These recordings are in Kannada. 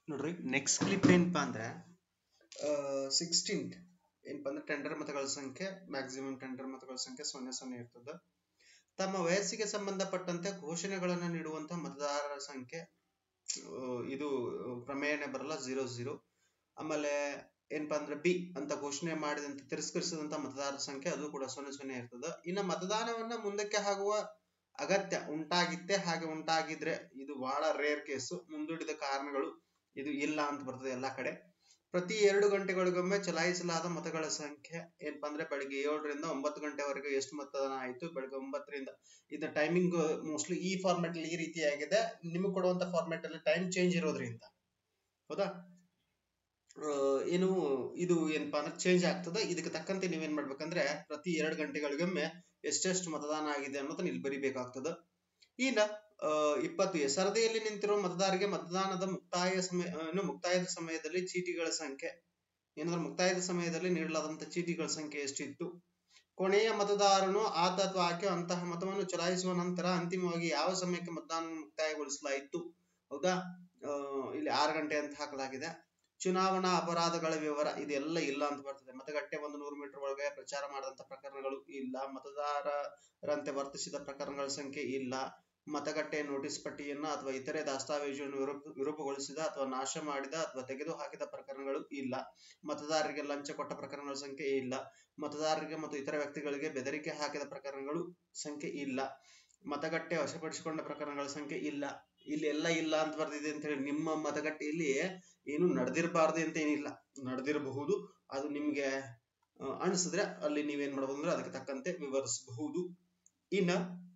ನೋಡ್ರಿ ನೆಕ್ಸ್ಟ್ ಕ್ಲಿಪ್ ಏನಪ್ಪಾ ಅಂದ್ರೆ ಸಿಕ್ಸ್ಟೀನ್ತ್ ಏನಪ್ಪಾ ಅಂದ್ರೆ ಟೆಂಡರ್ ಮತಗಳ ಸಂಖ್ಯೆ ಮ್ಯಾಕ್ಸಿಮಮ್ ಟೆಂಡರ್ ಮತಗಳ ಸಂಖ್ಯೆ ಸೊನ್ನೆ ಸೊನ್ನೆ ಇರ್ತದೆ ತಮ್ಮ ವಯಸ್ಸಿಗೆ ಸಂಬಂಧಪಟ್ಟಂತೆ ಘೋಷಣೆಗಳನ್ನು ನೀಡುವಂತ ಮತದಾರರ ಸಂಖ್ಯೆ ಆ, ಇದು ಪ್ರಮೇಯನೇ ಬರಲ್ಲ ಜೀರೋ ಜೀರೋ ಆಮೇಲೆ ಏನಪ್ಪಾ ಅಂದ್ರೆ ಬಿ ಅಂತ ಘೋಷಣೆ ಮಾಡಿದಂತೆ ತಿರಸ್ಕರಿಸಿದಂತ ಮತದಾರರ ಸಂಖ್ಯೆ ಅದು ಕೂಡ ಸೊನ್ನೆ ಸೊನ್ನೆ ಇರ್ತದೆ ಇನ್ನು ಮತದಾನವನ್ನ ಮುಂದಕ್ಕೆ ಆಗುವ ಅಗತ್ಯ ಉಂಟಾಗಿತ್ತೆ ಹಾಗೆ ಉಂಟಾಗಿದ್ರೆ ಇದು ಬಹಳ ರೇರ್ ಕೇಸು ಮುಂದೂಡಿದ ಕಾರಣಗಳು ಇದು ಇಲ್ಲ ಅಂತ ಬರ್ತದೆ ಎಲ್ಲಾ ಕಡೆ ಪ್ರತಿ ಎರಡು ಗಂಟೆಗಳಿಗೊಮ್ಮೆ ಚಲಾಯಿಸಲಾದ ಮತಗಳ ಸಂಖ್ಯೆ ಏನಪ್ಪಾ ಅಂದ್ರೆ ಬೆಳಿಗ್ಗೆ ಏಳರಿಂದ ಒಂಬತ್ತು ಗಂಟೆವರೆಗೆ ಎಷ್ಟು ಮತದಾನ ಆಯ್ತು ಬೆಳಿಗ್ಗೆ ಒಂಬತ್ತರಿಂದ ಇದು ಟೈಮಿಂಗ್ ಮೋಸ್ಟ್ಲಿ ಈ ಫಾರ್ಮೆಟ್ ಅಲ್ಲಿ ಈ ರೀತಿಯಾಗಿದೆ ನಿಮಗೆ ಕೊಡುವಂತ ಫಾರ್ಮೆಟ್ ಅಲ್ಲಿ ಟೈಮ್ ಚೇಂಜ್ ಇರೋದ್ರಿಂದ ಹೌದಾ ಆ, ಏನು ಇದು ಏನಪ್ಪಾ ಅಂದ್ರೆ ಚೇಂಜ್ ಆಗ್ತದೆ ಇದಕ್ಕೆ ತಕ್ಕಂತೆ ನೀವೇನ್ ಮಾಡ್ಬೇಕಂದ್ರೆ ಪ್ರತಿ ಎರಡು ಗಂಟೆಗಳಿಗೊಮ್ಮೆ ಎಷ್ಟೆಷ್ಟು ಮತದಾನ ಆಗಿದೆ ಅನ್ನೋದನ್ನ ಇಲ್ಲಿ ಬರಿಬೇಕಾಗ್ತದ ಇನ್ನ ಆ, ಇಪ್ಪತ್ತು ಸರದಿಯಲ್ಲಿ ನಿಂತಿರುವ ಮತದಾರರಿಗೆ ಮತದಾನದ ಮುಕ್ತಾಯ ಸಮಯ ಏನು ಮುಕ್ತಾಯದ ಸಮಯದಲ್ಲಿ ಚೀಟಿಗಳ ಸಂಖ್ಯೆ ಏನಂದ್ರೆ ಮುಕ್ತಾಯದ ಸಮಯದಲ್ಲಿ ನೀಡಲಾದಂತ ಚೀಟಿಗಳ ಸಂಖ್ಯೆ ಎಷ್ಟಿತ್ತು ಕೊನೆಯ ಮತದಾರನು ಆತ ಅಥವಾ ಆಕೆ ಅಂತಹ ಮತವನ್ನು ಚಲಾಯಿಸುವ ನಂತರ ಅಂತಿಮವಾಗಿ ಯಾವ ಸಮಯಕ್ಕೆ ಮತದಾನ ಮುಕ್ತಾಯಗೊಳಿಸಲಾಯಿತು ಹೌದಾ ಆ, ಇಲ್ಲಿ ಆರು ಗಂಟೆ ಅಂತ ಹಾಕಲಾಗಿದೆ ಚುನಾವಣಾ ಅಪರಾಧಗಳ ವಿವರ ಇದೆಲ್ಲ ಇಲ್ಲ ಅಂತ ಬರ್ತದೆ ಮತಗಟ್ಟೆ ಒಂದು ನೂರು ಮೀಟರ್ ಒಳಗೆ ಪ್ರಚಾರ ಮಾಡಿದಂತ ಪ್ರಕರಣಗಳು ಇಲ್ಲ ಮತದಾರರಂತೆ ವರ್ತಿಸಿದ ಪ್ರಕರಣಗಳ ಸಂಖ್ಯೆ ಇಲ್ಲ ಮತಗಟ್ಟೆ ನೋಟಿಸ್ ಪಟ್ಟಿಯನ್ನ ಅಥವಾ ಇತರೆ ದಾಸ್ತಾವೇಜನ್ನು ವಿರೂಪ ವಿರೂಪಗೊಳಿಸಿದ ಅಥವಾ ನಾಶ ಮಾಡಿದ ಅಥವಾ ತೆಗೆದು ಹಾಕಿದ ಪ್ರಕರಣಗಳು ಇಲ್ಲ ಮತದಾರರಿಗೆ ಲಂಚ ಕೊಟ್ಟ ಪ್ರಕರಣಗಳ ಸಂಖ್ಯೆ ಇಲ್ಲ ಮತದಾರರಿಗೆ ಮತ್ತು ಇತರ ವ್ಯಕ್ತಿಗಳಿಗೆ ಬೆದರಿಕೆ ಹಾಕಿದ ಪ್ರಕರಣಗಳು ಸಂಖ್ಯೆ ಇಲ್ಲ ಮತಗಟ್ಟೆ ವಶಪಡಿಸಿಕೊಂಡ ಪ್ರಕರಣಗಳ ಸಂಖ್ಯೆ ಇಲ್ಲ ಇಲ್ಲಿ ಎಲ್ಲ ಇಲ್ಲ ಅಂತ ಬರ್ದಿದೆ ಅಂತ ಹೇಳಿ ನಿಮ್ಮ ಮತಗಟ್ಟೆಯಲ್ಲಿ ಏನು ನಡೆದಿರಬಾರ್ದು ಅಂತ ಏನಿಲ್ಲ ನಡೆದಿರಬಹುದು ಅದು ನಿಮ್ಗೆ ಆ, ಅನಿಸಿದ್ರೆ ಅಲ್ಲಿ ನೀವೇನ್ ಮಾಡ್ಬೋದು ಅಂದ್ರೆ ಅದಕ್ಕೆ ತಕ್ಕಂತೆ ವಿವರಿಸಬಹುದು ಇನ್ನ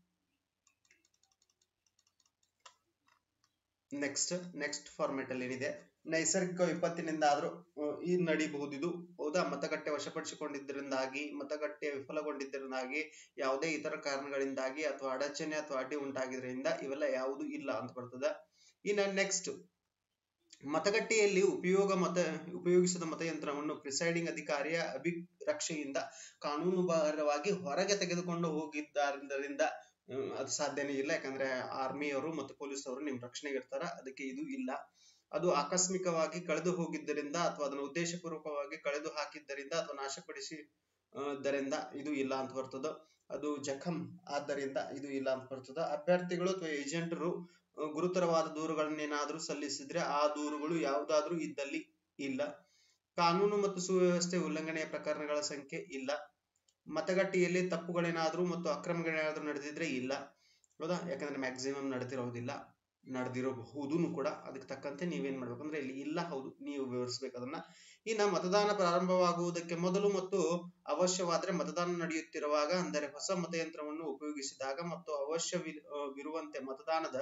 ನೆಕ್ಸ್ಟ್ ನೆಕ್ಸ್ಟ್ ಫಾರ್ಮೆಟ್ ಅಲ್ಲಿ ಏನಿದೆ ನೈಸರ್ಗಿಕ ವಿಪತ್ತಿನಿಂದ ಆದ್ರೂ ಆ, ಈ ನಡಿಬಹುದು ಇದು ಹೌದಾ ಮತಗಟ್ಟೆ ವಶಪಡಿಸಿಕೊಂಡಿದ್ದರಿಂದಾಗಿ ಮತಗಟ್ಟೆ ವಿಫಲಗೊಂಡಿದ್ದರಿಂದಾಗಿ ಯಾವುದೇ ಇತರ ಕಾರಣಗಳಿಂದಾಗಿ ಅಥವಾ ಅಡಚಣೆ ಅಥವಾ ಅಡ್ಡಿ ಉಂಟಾಗಿದ್ರಿಂದ ಇವೆಲ್ಲ ಯಾವುದು ಇಲ್ಲ ಅಂತ ಬರ್ತದ ಇನ್ನ ನೆಕ್ಸ್ಟ್ ಮತಗಟ್ಟೆಯಲ್ಲಿ ಉಪಯೋಗ ಮತ ಉಪಯೋಗಿಸಿದ ಮತಯಂತ್ರವನ್ನು ಪ್ರಿಸೈಡಿಂಗ್ ಅಧಿಕಾರಿಯ ಅಭಿರಕ್ಷೆಯಿಂದ ಕಾನೂನುಬಾಹಿರವಾಗಿ ಹೊರಗೆ ತೆಗೆದುಕೊಂಡು ಹೋಗಿದ್ದರಿಂದ ಹ್ಮ್, ಅದು ಸಾಧ್ಯನೇ ಇಲ್ಲ ಯಾಕಂದ್ರೆ ಆರ್ಮಿಯವರು ಮತ್ತು ಪೊಲೀಸ್ ಅವರು ನಿಮ್ ರಕ್ಷಣೆಗೆ ಇರ್ತಾರ ಅದಕ್ಕೆ ಇದು ಇಲ್ಲ ಅದು ಆಕಸ್ಮಿಕವಾಗಿ ಕಳೆದು ಹೋಗಿದ್ದರಿಂದ ಅಥವಾ ಅದನ್ನು ಉದ್ದೇಶಪೂರ್ವಕವಾಗಿ ಕಳೆದು ಹಾಕಿದ್ದರಿಂದ ಅಥವಾ ನಾಶಪಡಿಸಿ ಆ, ದ್ದರಿಂದ ಇದು ಇಲ್ಲ ಅಂತ ಬರ್ತದ ಅದು ಜಖಂ ಆದ್ದರಿಂದ ಇದು ಇಲ್ಲ ಅಂತ ಬರ್ತದ ಅಭ್ಯರ್ಥಿಗಳು ಅಥವಾ ಏಜೆಂಟರು ಗುರುತರವಾದ ದೂರುಗಳನ್ನೇನಾದ್ರೂ ಸಲ್ಲಿಸಿದ್ರೆ ಆ ದೂರುಗಳು ಯಾವುದಾದ್ರೂ ಇದ್ದಲ್ಲಿ ಇಲ್ಲ ಕಾನೂನು ಮತ್ತು ಸುವ್ಯವಸ್ಥೆ ಉಲ್ಲಂಘನೆಯ ಪ್ರಕರಣಗಳ ಸಂಖ್ಯೆ ಇಲ್ಲ ಮತಗಟ್ಟೆಯಲ್ಲಿ ತಪ್ಪುಗಳೇನಾದ್ರೂ ಮತ್ತು ಅಕ್ರಮಗಳೇನಾದ್ರೂ ನಡೆದಿದ್ರೆ ಇಲ್ಲ ಹೌದಾ ಯಾಕಂದ್ರೆ ಮ್ಯಾಕ್ಸಿಮಮ್ ನಡೆದಿರೋದಿಲ್ಲ ನಡೆದಿರಬಹುದು ಕೂಡ ಅದಕ್ಕೆ ತಕ್ಕಂತೆ ನೀವೇನ್ ಮಾಡ್ಬೇಕು ಅಂದ್ರೆ ಇಲ್ಲಿ ಇಲ್ಲ ಹೌದು ನೀವು ವಿವರಿಸ್ಬೇಕು ಅದನ್ನ ಇನ್ನ ಮತದಾನ ಪ್ರಾರಂಭವಾಗುವುದಕ್ಕೆ ಮೊದಲು ಮತ್ತು ಅವಶ್ಯವಾದ್ರೆ ಮತದಾನ ನಡೆಯುತ್ತಿರುವಾಗ ಅಂದರೆ ಹೊಸ ಮತಯಂತ್ರವನ್ನು ಉಪಯೋಗಿಸಿದಾಗ ಮತ್ತು ಅವಶ್ಯವಿ ಆ, ವಿರುವಂತೆ ಮತದಾನದ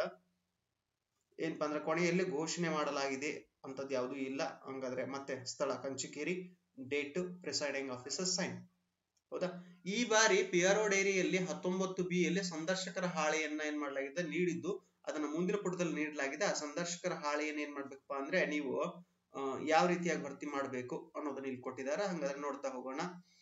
ಏನಪ್ಪಾ ಅಂದ್ರೆ ಕೊನೆಯಲ್ಲಿ ಘೋಷಣೆ ಮಾಡಲಾಗಿದೆ ಅಂತದ್ದು ಯಾವುದು ಇಲ್ಲ ಹಂಗಾದ್ರೆ ಮತ್ತೆ ಸ್ಥಳ Kanchikeri date presiding officer sign ಹೌದಾ ಈ ಬಾರಿ ಪಿಯಾರೋ ಡೈರಿಯಲ್ಲಿ ಹತ್ತೊಂಬತ್ತು ಬಿ ಯಲ್ಲಿ ಸಂದರ್ಶಕರ ಹಾಳೆಯನ್ನ ಏನ್ ಮಾಡಲಾಗಿದೆ ನೀಡಿದ್ದು ಅದನ್ನ ಮುಂದಿನ ಪುಟದಲ್ಲಿ ನೀಡಲಾಗಿದೆ ಆ ಸಂದರ್ಶಕರ ಹಾಳೆಯನ್ನ ಏನ್ ಮಾಡ್ಬೇಕಪ್ಪ ಅಂದ್ರೆ ನೀವು ಆ, ಯಾವ ರೀತಿಯಾಗಿ ಭರ್ತಿ ಮಾಡ್ಬೇಕು ಅನ್ನೋದನ್ನ ಇಲ್ಲಿ ಕೊಟ್ಟಿದ್ದಾರೆ ಹಂಗಾದ್ರೆ ನೋಡ್ತಾ ಹೋಗೋಣ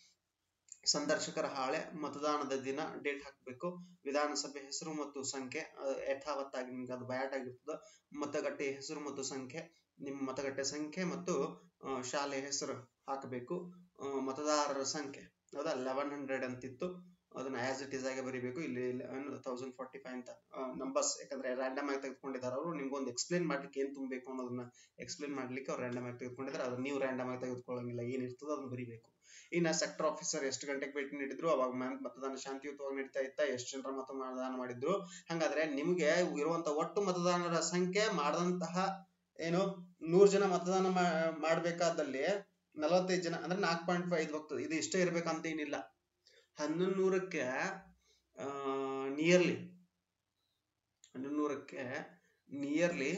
ಸಂದರ್ಶಕರ ಹಾಳೆ ಮತದಾನದ ದಿನ ಡೇಟ್ ಹಾಕ್ಬೇಕು ವಿಧಾನಸಭೆ ಹೆಸರು ಮತ್ತು ಸಂಖ್ಯೆ ಆ, ಯಥಾವತ್ತಾಗಿ ನಿಮ್ಗೆ ಅದು ಬಯಾಟ್ ಆಗಿರ್ತದ ಮತಗಟ್ಟೆ ಹೆಸರು ಮತ್ತು ಸಂಖ್ಯೆ ನಿಮ್ಮ ಮತಗಟ್ಟೆ ಸಂಖ್ಯೆ ಮತ್ತು ಆ, ಶಾಲೆ ಹೆಸರು ಹಾಕಬೇಕು ಆ, ಮತದಾರರ ಸಂಖ್ಯೆ ಹೌದಾ ಲೆವೆನ್ ಹಂಡ್ರೆಡ್ ಅಂತಿತ್ತು ಅದನ್ನ ಆಸ್ ಇಟ್ ಇಸ್ ಆಗಿ ಬರೀಬೇಕು ಇಲ್ಲಿ ತೌಸಂಡ್ ಫಾರ್ಟಿ ಫೈವ್ ಅಂತ ನಂಬರ್ಸ್ ಯಾಕಂದ್ರೆ ರ್ಯಾಂಡಮ್ ಆಗಿ ತೆಗೆದುಕೊಂಡಿದ್ದಾರೆ ಅವರು ನಿಮ್ಗೊಂದು ಎಕ್ಸ್ಪ್ಲೇನ್ ಮಾಡ್ಲಿಕ್ಕೆ ಏನ್ ತುಂಬಬೇಕು ಅನ್ನೋದನ್ನ ಎಕ್ಸ್ಪ್ಲೇನ್ ಮಾಡ್ಲಿಕ್ಕೆ ಅವ್ರು ರ್ಯಾಂಡಮ್ ಆಗಿ ತೆಗೆದುಕೊಂಡಿದ್ದಾರೆ ಅದನ್ನ ನೀವು ರ್ಯಾಂಡಮ್ ಆಗಿ ತೆಗೆದುಕೊಳ್ಳಂಗಿಲ್ಲ ಏನ್ ಇರ್ತದೋ ಅದನ್ನ ಬರೀಬೇಕು ಇನ್ನ ಸೆಕ್ಟರ್ ಆಫೀಸರ್ ಎಷ್ಟು ಗಂಟೆಗೆ ಭೇಟಿ ನೀಡಿದ್ರು ಅವಾಗ ಮ್ಯಾಮ್ ಮತದಾನ ಶಾಂತಿಯುತವಾಗಿ ನಡೀತಾ ಇತ್ತ ಎಷ್ಟು ಜನರ ಮತ ಮತದಾನ ಮಾಡಿದ್ರು ಹಂಗಾದ್ರೆ ನಿಮ್ಗೆ ಇರುವಂತ ಒಟ್ಟು ಮತದಾನರ ಸಂಖ್ಯೆ ಮಾಡದಂತಹ ಏನು ನೂರ್ ಜನ ಮತದಾನ ಮಾ- ಮಾಡ್ಬೇಕಾದಲ್ಲಿ ನಲವತ್ತೈದು ಜನ ಅಂದ್ರೆ ನಾಲ್ಕು ಪಾಯಿಂಟ್ ಫೈವ್ ಐದು ಹೋಗ್ತದೆ ಇದು ಇಷ್ಟೇ ಇರ್ಬೇಕಂತ ಏನಿಲ್ಲ ಹನ್ನೊಂದು ನೂರಕ್ಕೆ ನಿಯರ್ಲಿ ಹನ್ನೊಂದು ನೂರಕ್ಕೆ ನಿಯರ್ಲಿ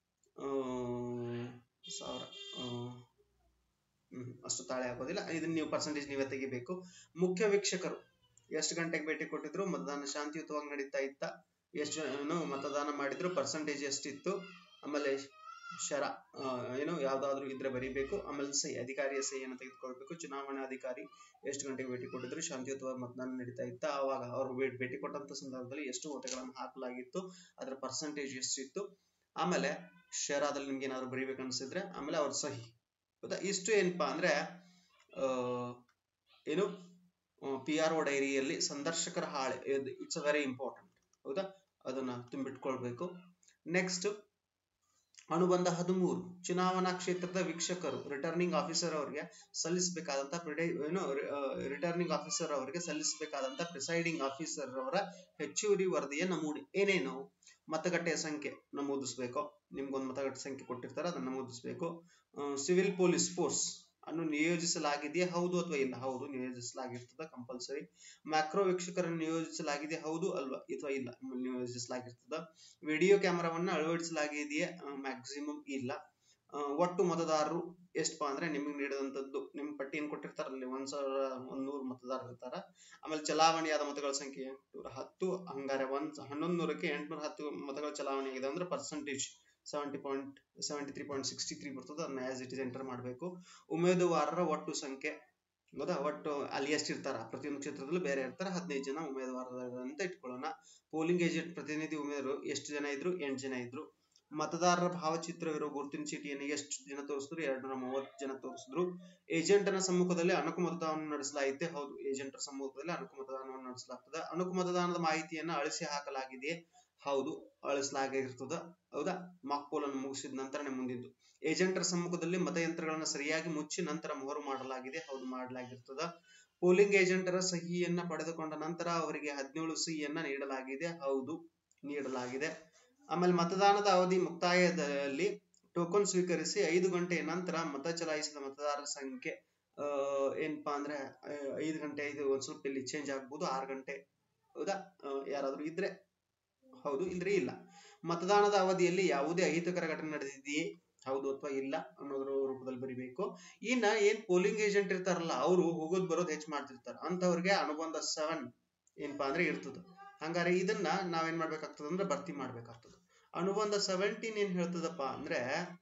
ಸಾವಿರ ಆ, ಹ್ಮ್, ಅಷ್ಟು ತಾಳೆ ಆಗೋದಿಲ್ಲ ಇದನ್ನ ನೀವು ಪರ್ಸೆಂಟೇಜ್ ನೀವೇ ತೆಗಿಬೇಕು ಮುಖ್ಯ ವೀಕ್ಷಕರು ಎಷ್ಟು ಗಂಟೆಗೆ ಭೇಟಿ ಕೊಟ್ಟಿದ್ರು ಮತದಾನ ಶಾಂತಿಯುತವಾಗಿ ನಡೀತಾ ಇತ್ತ ಎಷ್ಟು ಏನು ಮತದಾನ ಮಾಡಿದ್ರು ಪರ್ಸೆಂಟೇಜ್ ಎಷ್ಟಿತ್ತು ಆಮೇಲೆ ಶರ ಆ, ಏನು ಯಾವ್ದಾದ್ರು ಇದ್ರೆ ಬರೀಬೇಕು ಆಮೇಲೆ ಸಹಿ ಅಧಿಕಾರಿಯ ಸಹಿಯನ್ನು ತೆಗೆದುಕೊಳ್ಬೇಕು ಚುನಾವಣಾ ಅಧಿಕಾರಿ ಎಷ್ಟು ಗಂಟೆಗೆ ಭೇಟಿ ಕೊಟ್ಟಿದ್ರು ಶಾಂತಿಯುತವಾಗಿ ಮತದಾನ ನಡೀತಾ ಇತ್ತ ಅವಾಗ ಅವ್ರು ಭೇ- ಭೇಟಿ ಕೊಟ್ಟಂತ ಸಂದರ್ಭದಲ್ಲಿ ಎಷ್ಟು ಮತಗಳನ್ನು ಹಾಕಲಾಗಿತ್ತು ಅದರ ಪರ್ಸೆಂಟೇಜ್ ಎಷ್ಟಿತ್ತು ಆಮೇಲೆ ಶೇರಾದಲ್ಲಿ ನಿಮ್ಗೆ ಏನಾದ್ರು ಬರೀಬೇಕು ಅನ್ಸಿದ್ರೆ ಆಮೇಲೆ ಅವ್ರ ಸಹಿ ಹೌದಾ ಇಷ್ಟು ಏನಪ್ಪಾ ಅಂದ್ರೆ ಆ, ಏನು ಪಿ ಆರ್ ಒ ಡೈರಿಯಲ್ಲಿ ಸಂದರ್ಶಕರ ಹಾಳೆ ಇಟ್ಸ್ ಅ ವೆರಿ ಇಂಪಾರ್ಟೆಂಟ್ ಹೌದಾ ಅದನ್ನ ತುಂಬಿಟ್ಕೊಳ್ಬೇಕು ನೆಕ್ಸ್ಟ್ ಅನುಬಂಧ ಹದಿಮೂರು ಚುನಾವಣಾ ಕ್ಷೇತ್ರದ ವೀಕ್ಷಕರು ರಿಟರ್ನಿಂಗ್ ಆಫೀಸರ್ ಅವರಿಗೆ ಸಲ್ಲಿಸಬೇಕಾದಂತ ಏನು ರಿಟರ್ನಿಂಗ್ ಆಫೀಸರ್ ಅವರಿಗೆ ಸಲ್ಲಿಸಬೇಕಾದಂತ ಪ್ರಿಸೈಡಿಂಗ್ ಆಫೀಸರ್ ಅವರ ಹೆಚ್ಚುವರಿ ವರದಿಯ ನಮೂನೆ ಏನೇನು ಮತಗಟ್ಟೆಯ ಸಂಖ್ಯೆ ನಮೂದಿಸ್ಬೇಕು ನಿಮ್ಗೊಂದು ಮತಗಟ್ಟೆ ಸಂಖ್ಯೆ ಕೊಟ್ಟಿರ್ತಾರೆ ಅದನ್ನ ನಮೂದಿಸ್ಬೇಕು ಸಿವಿಲ್ ಪೊಲೀಸ್ ಫೋರ್ಸ್ ಅನ್ನು ನಿಯೋಜಿಸಲಾಗಿದೆಯೇ ಹೌದು ಅಥವಾ ಇಲ್ಲ ಹೌದು ನಿಯೋಜಿಸಲಾಗಿರ್ತದ ಕಂಪಲ್ಸರಿ ಮ್ಯಾಕ್ರೋ ವೀಕ್ಷಕರನ್ನು ನಿಯೋಜಿಸಲಾಗಿದೆ ಹೌದು ಅಲ್ವಾ ಅಥವಾ ಇಲ್ಲ ನಿಯೋಜಿಸಲಾಗಿರ್ತದ ವಿಡಿಯೋ ಕ್ಯಾಮೆರಾವನ್ನ ಅಳವಡಿಸಲಾಗಿದೆಯೇ ಮ್ಯಾಕ್ಸಿಮಮ್ ಇಲ್ಲ ಆ, ಒಟ್ಟು ಮತದಾರರು ಎಷ್ಟಪ್ಪ ಅಂದ್ರೆ ನಿಮಗೆ ನೀಡಿದಂತದ್ದು ನಿಮ್ ಪಟ್ಟಿಯನ್ನು ಕೊಟ್ಟಿರ್ತಾರಲ್ಲಿ ಒಂದ್ ಸಾವಿರ ಒಂದ್ ನೂರು ಮತದಾರರು ಇರ್ತಾರ ಆಮೇಲೆ ಚಲಾವಣೆಯಾದ ಮತಗಳ ಸಂಖ್ಯೆ ಎಂಟುನೂರ ಹತ್ತು ಹಂಗಾರೆ ಒಂದ್ ಹನ್ನೊಂದು ನೂರಕ್ಕೆ ಎಂಟುನೂರ ಹತ್ತು ಮತಗಳ ಚಲಾವಣೆ ಆಗಿದೆ ಅಂದ್ರೆ percentage seventy point seventy three point sixty three ಬರ್ತದೆ ಅದನ್ನ ಆಸ್ ಇಟ್ ಇಸ್ ಎಂಟರ್ ಮಾಡಬೇಕು ಉಮೇದುವಾರರ ಒಟ್ಟು ಸಂಖ್ಯೆ ಹೌದಾ ಒಟ್ಟು ಅಲ್ಲಿ ಎಷ್ಟು ಇರ್ತಾರ ಪ್ರತಿಯೊಂದು ಕ್ಷೇತ್ರದಲ್ಲೂ ಬೇರೆ ಇರ್ತಾರೆ ಹದಿನೈದು ಜನ ಉಮೇದುವಾರರು ಅಂತ ಇಟ್ಕೊಳ್ಳೋಣ ಪೋಲಿಂಗ್ ಏಜೆಂಟ್ ಪ್ರತಿನಿಧಿ ಉಮೇದರು ಎಷ್ಟು ಜನ ಇದ್ರು ಎಂಟು ಜನ ಇದ್ರು ಮತದಾರರ ಭಾವಚಿತ್ರವಿರೋ ಗುರುತಿನ ಚೀಟಿಯನ್ನು ಎಷ್ಟು ಜನ ತೋರಿಸಿದ್ರು ಎರಡ್ ನೂರ ಮೂವತ್ತು ಜನ ತೋರಿಸಿದ್ರು ಏಜೆಂಟನ ಸಮ್ಮುಖದಲ್ಲಿ ಅಣಕು ಮತದಾನವನ್ನು ನಡೆಸಲಾಗಿದೆ ಹೌದು ಏಜೆಂಟರ ಸಮ್ಮುಖದಲ್ಲಿ ಅಣಕು ಮತದಾನವನ್ನು ನಡೆಸಲಾಗ್ತದೆ ಅಣಕು ಮತದಾನದ ಮಾಹಿತಿಯನ್ನು ಅಳಿಸಿ ಹಾಕಲಾಗಿದೆಯೇ ಹೌದು ಅಳಿಸಲಾಗಿರ್ತದ ಹೌದಾ ಮಾಕ್ ಪೋಲ್ ಅನ್ನು ಮುಗಿಸಿದ ನಂತರನೇ ಮುಂದಿದ್ದು ಏಜೆಂಟರ ಸಮ್ಮುಖದಲ್ಲಿ ಮತಯಂತ್ರಗಳನ್ನು ಸರಿಯಾಗಿ ಮುಚ್ಚಿ ನಂತರ ಮೊಹರು ಮಾಡಲಾಗಿದೆ ಹೌದು ಮಾಡಲಾಗಿರ್ತದ ಪೋಲಿಂಗ್ ಏಜೆಂಟರ ಸಹಿಯನ್ನ ಪಡೆದುಕೊಂಡ ನಂತರ ಅವರಿಗೆ ಹದಿನೇಳು ಸಹಿಯನ್ನ ನೀಡಲಾಗಿದೆ ಹೌದು ನೀಡಲಾಗಿದೆ ಆಮೇಲೆ ಮತದಾನದ ಅವಧಿ ಮುಕ್ತಾಯದಲ್ಲಿ ಟೋಕನ್ ಸ್ವೀಕರಿಸಿ ಐದು ಗಂಟೆಯ ನಂತರ ಮತ ಚಲಾಯಿಸಿದ ಮತದಾರರ ಸಂಖ್ಯೆ ಆ, ಏನಪ್ಪಾ ಅಂದ್ರೆ ಆ, ಐದು ಗಂಟೆ ಇದು ಒಂದ್ ಸ್ವಲ್ಪ ಇಲ್ಲಿ ಚೇಂಜ್ ಆಗ್ಬೋದು ಆರು ಗಂಟೆ ಹೌದಾ ಆ, ಯಾರಾದ್ರೂ ಇದ್ರೆ ಹೌದು ಇಲ್ದ್ರೆ ಇಲ್ಲ ಮತದಾನದ ಅವಧಿಯಲ್ಲಿ ಯಾವುದೇ ಅಹಿತಕರ ಘಟನೆ ನಡೆದಿದೆಯೇ ಹೌದು ಅಥವಾ ಇಲ್ಲ ಅನ್ನೋದ್ರ ರೂಪದಲ್ಲಿ ಬರಿಬೇಕು ಇನ್ನ ಏನ್ ಪೋಲಿಂಗ್ ಏಜೆಂಟ್ ಇರ್ತಾರಲ್ಲ ಅವರು ಹೋಗೋದ್ ಬರೋದ್ ಹೆಚ್ಚು ಮಾಡ್ತಿರ್ತಾರ ಅಂತವ್ರಿಗೆ ಅನುಬಂಧ ಸೆವೆನ್ ಏನಪ್ಪಾ ಅಂದ್ರೆ ಇರ್ತದ ಹಂಗಾರೆ ಇದನ್ನ ನಾವೇನ್ ಮಾಡ್ಬೇಕಾಗ್ತದ ಅಂದ್ರೆ ಭರ್ತಿ ಮಾಡ್ಬೇಕಾಗ್ತದ ಅನುಬಂಧ ಸೆವೆಂಟೀನ್ ಏನ್ ಹೇಳ್ತದಪ್ಪ ಅಂದ್ರೆ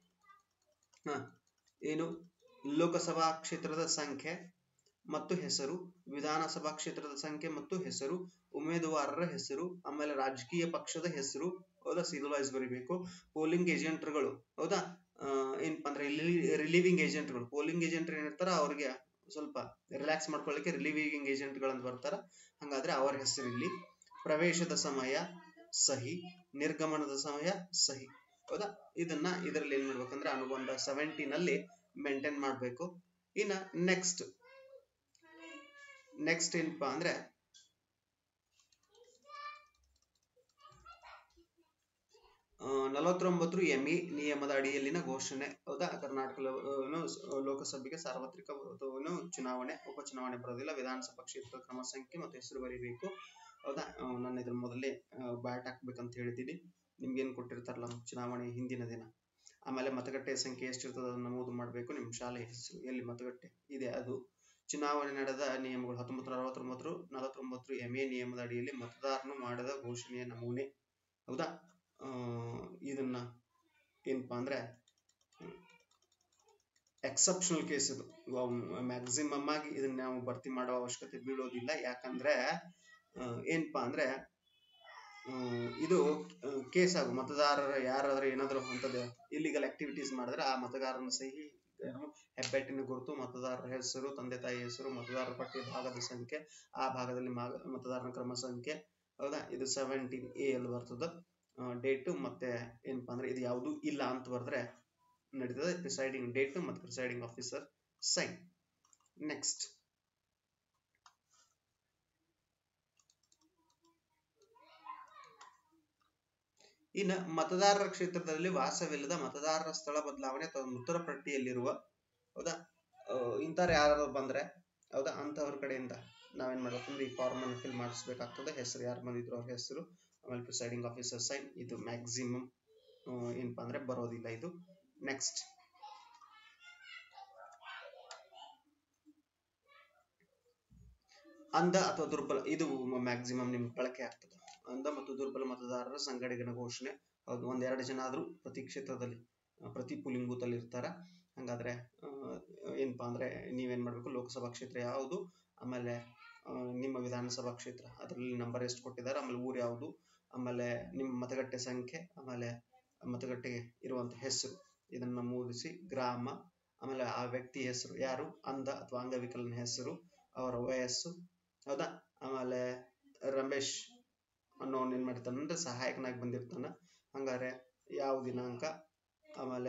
ಹ ಏನು ಲೋಕಸಭಾ ಕ್ಷೇತ್ರದ ಸಂಖ್ಯೆ ಮತ್ತು ಹೆಸರು ವಿಧಾನಸಭಾ ಕ್ಷೇತ್ರದ ಸಂಖ್ಯೆ ಮತ್ತು ಹೆಸರು ಉಮೇದುವಾರರ ಹೆಸರು ಆಮೇಲೆ ರಾಜಕೀಯ ಪಕ್ಷದ ಹೆಸರು ಹೌದಾ ಸೀರಿಯಲ್ ವೈಸ್ ಬರೀಬೇಕು ಪೋಲಿಂಗ್ ಏಜೆಂಟ್ಗಳು ಹೌದಾ ಆ, ಏನಪ್ಪಾ ಅಂದ್ರೆ ರಿಲೀವಿಂಗ್ ಏಜೆಂಟ್ಗಳು ಪೋಲಿಂಗ್ ಏಜೆಂಟ್ ಏನಿರ್ತಾರ ಅವ್ರಿಗೆ ಸ್ವಲ್ಪ ರಿಲ್ಯಾಕ್ಸ್ ಮಾಡ್ಕೊಳ್ಳಿಕ್ಕೆ ರಿಲೀವಿಂಗ್ ಏಜೆಂಟ್ಗಳಂತ ಬರ್ತಾರ ಹಂಗಾದ್ರೆ ಅವರ ಹೆಸರು ಇಲ್ಲಿ ಪ್ರವೇಶದ ಸಮಯ ಸಹಿ ನಿರ್ಗಮನದ ಸಮಯ ಸಹಿ ಹೌದಾ ಇದನ್ನ ಇದರಲ್ಲಿ ಏನ್ ಮಾಡ್ಬೇಕಂದ್ರೆ ಅನುಬಂಧ ಸೆವೆಂಟೀನ್ ಅಲ್ಲಿ ಮೇಂಟೈನ್ ಮಾಡ್ಬೇಕು ಇನ್ನ ನೆಕ್ಸ್ಟ್ ನೆಕ್ಸ್ಟ್ ಏನಪ್ಪಾ ಅಂದ್ರೆ ಆ, ನಲವತ್ತೊಂಬತ್ತು ಎಂ ಇ ನಿಯಮದ ಅಡಿಯಲ್ಲಿನ ಘೋಷಣೆ ಹೌದಾ ಕರ್ನಾಟಕ ಲೋ- ಏನು ಸ- ಲೋಕಸಭೆಗೆ ಸಾರ್ವತ್ರಿಕ ಅಥವಾ ಏನು ಚುನಾವಣೆ ಉಪಚುನಾವಣೆ ಬರೋದಿಲ್ಲ ವಿಧಾನಸಭಾ ಕ್ಷೇತ್ರ ಕ್ರಮ ಸಂಖ್ಯೆ ಮತ್ತು ಹೆಸರು ಬರೀಬೇಕು ಹೌದಾ ಆ, ನಾನು ಇದ್ರ ಮೊದಲೇ ಬ್ಯಾಟ್ ಹಾಕ್ಬೇಕಂತ ಹೇಳಿದ್ದೀನಿ ನಿಮ್ಗೆ ಏನ್ ಕೊಟ್ಟಿರ್ತಾರಲ್ಲ ಚುನಾವಣೆ ಹಿಂದಿನ ದಿನ ಆಮೇಲೆ ಮತಗಟ್ಟೆಯ ಸಂಖ್ಯೆ ಎಷ್ಟಿರ್ತದೆ ಅದನ್ನ ನಮೂದು ಮಾಡಬೇಕು ನಿಮ್ಮ ಶಾಲೆ ಹೆಸರು ಎಲ್ಲಿ ಮತಗಟ್ಟೆ ಇದೆ ಅದು ಚುನಾವಣೆ ನಡೆದ ನಿಯಮಗಳು ಹತ್ತೊಂಬತ್ತು ಅರವತ್ತೊಂಬತ್ತು ನಲವತ್ತೊಂಬತ್ತು ಎಂ ಎ ನಿಯಮದ ಅಡಿಯಲ್ಲಿ ಮತದಾರನು ಮಾಡಿದ ಘೋಷಣೆಯ ನಮೂನೆ ಹೌದಾ ಆ, ಇದನ್ನ ಏನಪ್ಪಾ ಅಂದ್ರೆ ಎಕ್ಸೆಪ್ಷನಲ್ ಕೇಸ್ ಇದು ಮ್ಯಾಕ್ಸಿಮಮ್ ಆಗಿ ಇದನ್ನ ನಾವು ಭರ್ತಿ ಮಾಡೋ ಅವಶ್ಯಕತೆ ಬೀಳೋದಿಲ್ಲ ಯಾಕಂದ್ರೆ ಆ, ಏನಪ್ಪಾ ಅಂದ್ರೆ ಆ, ಇದು ಕೇಸ್ ಆಗು ಮತದಾರರ ಯಾರಾದ್ರೂ ಏನಾದ್ರು ಅಂತದ್ದು ಇಲ್ಲಿಗಲ್ ಆಕ್ಟಿವಿಟೀಸ್ ಮಾಡಿದ್ರೆ ಆ ಮತದಾರನ ಸಹಿ ಏನು, ಹೆಬ್ಬೆಟ್ಟಿನ ಗುರುತು ಮತದಾರರ ಹೆಸರು ತಂದೆ ತಾಯಿ ಹೆಸರು ಮತದಾರರ ಪಟ್ಟಿ ಭಾಗದ ಸಂಖ್ಯೆ ಆ ಭಾಗದಲ್ಲಿ ಮಾ- ಮತದಾರನ ಕ್ರಮ ಸಂಖ್ಯೆ ಹೌದಾ ಇದು ಸೆವೆಂಟೀನ್ ಎ ಅಲ್ಲಿ ಬರ್ತದ ಡೇಟ್ ಮತ್ತೆ ಏನಪ್ಪಾ ಅಂದ್ರೆ ಇದು ಯಾವುದು ಇಲ್ಲ ಅಂತ ಬರೆದ್ರೆ ನಡೀತದೆ ಪ್ರಿಸೈಡಿಂಗ್ ಡೇಟ್ ಮತ್ತೆ ಪ್ರಿಸೈಡಿಂಗ್ ಆಫೀಸರ್ ಸೈನ್ ನೆಕ್ಸ್ಟ್ ಇನ್ನ ಮತದಾರರ ಕ್ಷೇತ್ರದಲ್ಲಿ ವಾಸವಿಲ್ಲದ ಮತದಾರರ ಸ್ಥಳ ಬದಲಾವಣೆ ಅಥವಾ ಉತ್ತರ ಪಟ್ಟಿಯಲ್ಲಿರುವ ಹೌದಾ ಇಂಥವ್ರು ಯಾರು ಬಂದ್ರೆ ಹೌದಾ ಅಂತವ್ರ ಕಡೆಯಿಂದ ನಾವೇನ್ ಮಾಡ್ಬೇಕಂದ್ರೆ ಈ ಫಾರ್ಮ್ ಅನ್ನು ಫಿಲ್ ಮಾಡಿಸ್ಬೇಕಾಗ್ತದೆ ಹೆಸರು ಯಾರು ಬಂದಿದ್ರು ಅವ್ರ ಹೆಸರು ಆಮೇಲೆ ಪ್ರಿಸೈಡಿಂಗ್ ಆಫೀಸರ್ ಸೈನ್ ಇದು ಮ್ಯಾಕ್ಸಿಮಮ್ ಏನಪ್ಪಾ ಅಂದ್ರೆ ಬರೋದಿಲ್ಲ ಇದು ನೆಕ್ಸ್ಟ್ ಅಂಧ ಅಥವಾ ದುರ್ಬಲ ಇದು ಮ್ಯಾಕ್ಸಿಮಮ್ ನಿಮ್ಗೆ ಬಳಕೆ ಆಗ್ತದೆ ಅಂಧ ಮತ್ತು ದುರ್ಬಲ ಮತದಾರರ ಸಂಘಟನೆಗಳ ಘೋಷಣೆ ಹೌದು ಒಂದೆರಡು ಜನ ಆದ್ರೂ ಪ್ರತಿ ಕ್ಷೇತ್ರದಲ್ಲಿ ಆ, ಪ್ರತಿ ಪೋಲಿಂಗ್ ಬೂತ್ ಅಲ್ಲಿ ಇರ್ತಾರ ಹಂಗಾದ್ರೆ ಆ, ಏನಪ್ಪಾ ಅಂದ್ರೆ ನೀವೇನ್ ಮಾಡ್ಬೇಕು ಲೋಕಸಭಾ ಕ್ಷೇತ್ರ ಯಾವುದು ಆಮೇಲೆ ಆ, ನಿಮ್ಮ ವಿಧಾನಸಭಾ ಕ್ಷೇತ್ರ ಅದರಲ್ಲಿ ನಂಬರ್ ಎಷ್ಟು ಕೊಟ್ಟಿದ್ದಾರೆ ಆಮೇಲೆ ಊರು ಯಾವುದು ಆಮೇಲೆ ನಿಮ್ಮ ಮತಗಟ್ಟೆ ಸಂಖ್ಯೆ ಆಮೇಲೆ ಮತಗಟ್ಟೆಗೆ ಇರುವಂತ ಹೆಸರು ಇದನ್ನ ನಮೂದಿಸಿ ಗ್ರಾಮ ಆಮೇಲೆ ಆ ವ್ಯಕ್ತಿ ಹೆಸರು ಯಾರು ಅಂಧ ಅಥವಾ ಅಂಗವಿಕಲನ ಹೆಸರು ಅವರ ವಯಸ್ಸು ಹೌದಾ ಆಮೇಲೆ ರಮೇಶ್ ಅನ್ನೋನ್ ಏನ್ ಮಾಡ್ತಾನ ಅಂದ್ರೆ ಸಹಾಯಕನಾಗಿ ಬಂದಿರ್ತಾನ ಹಂಗಾರೆ ಯಾವ ದಿನಾಂಕ ಆಮೇಲೆ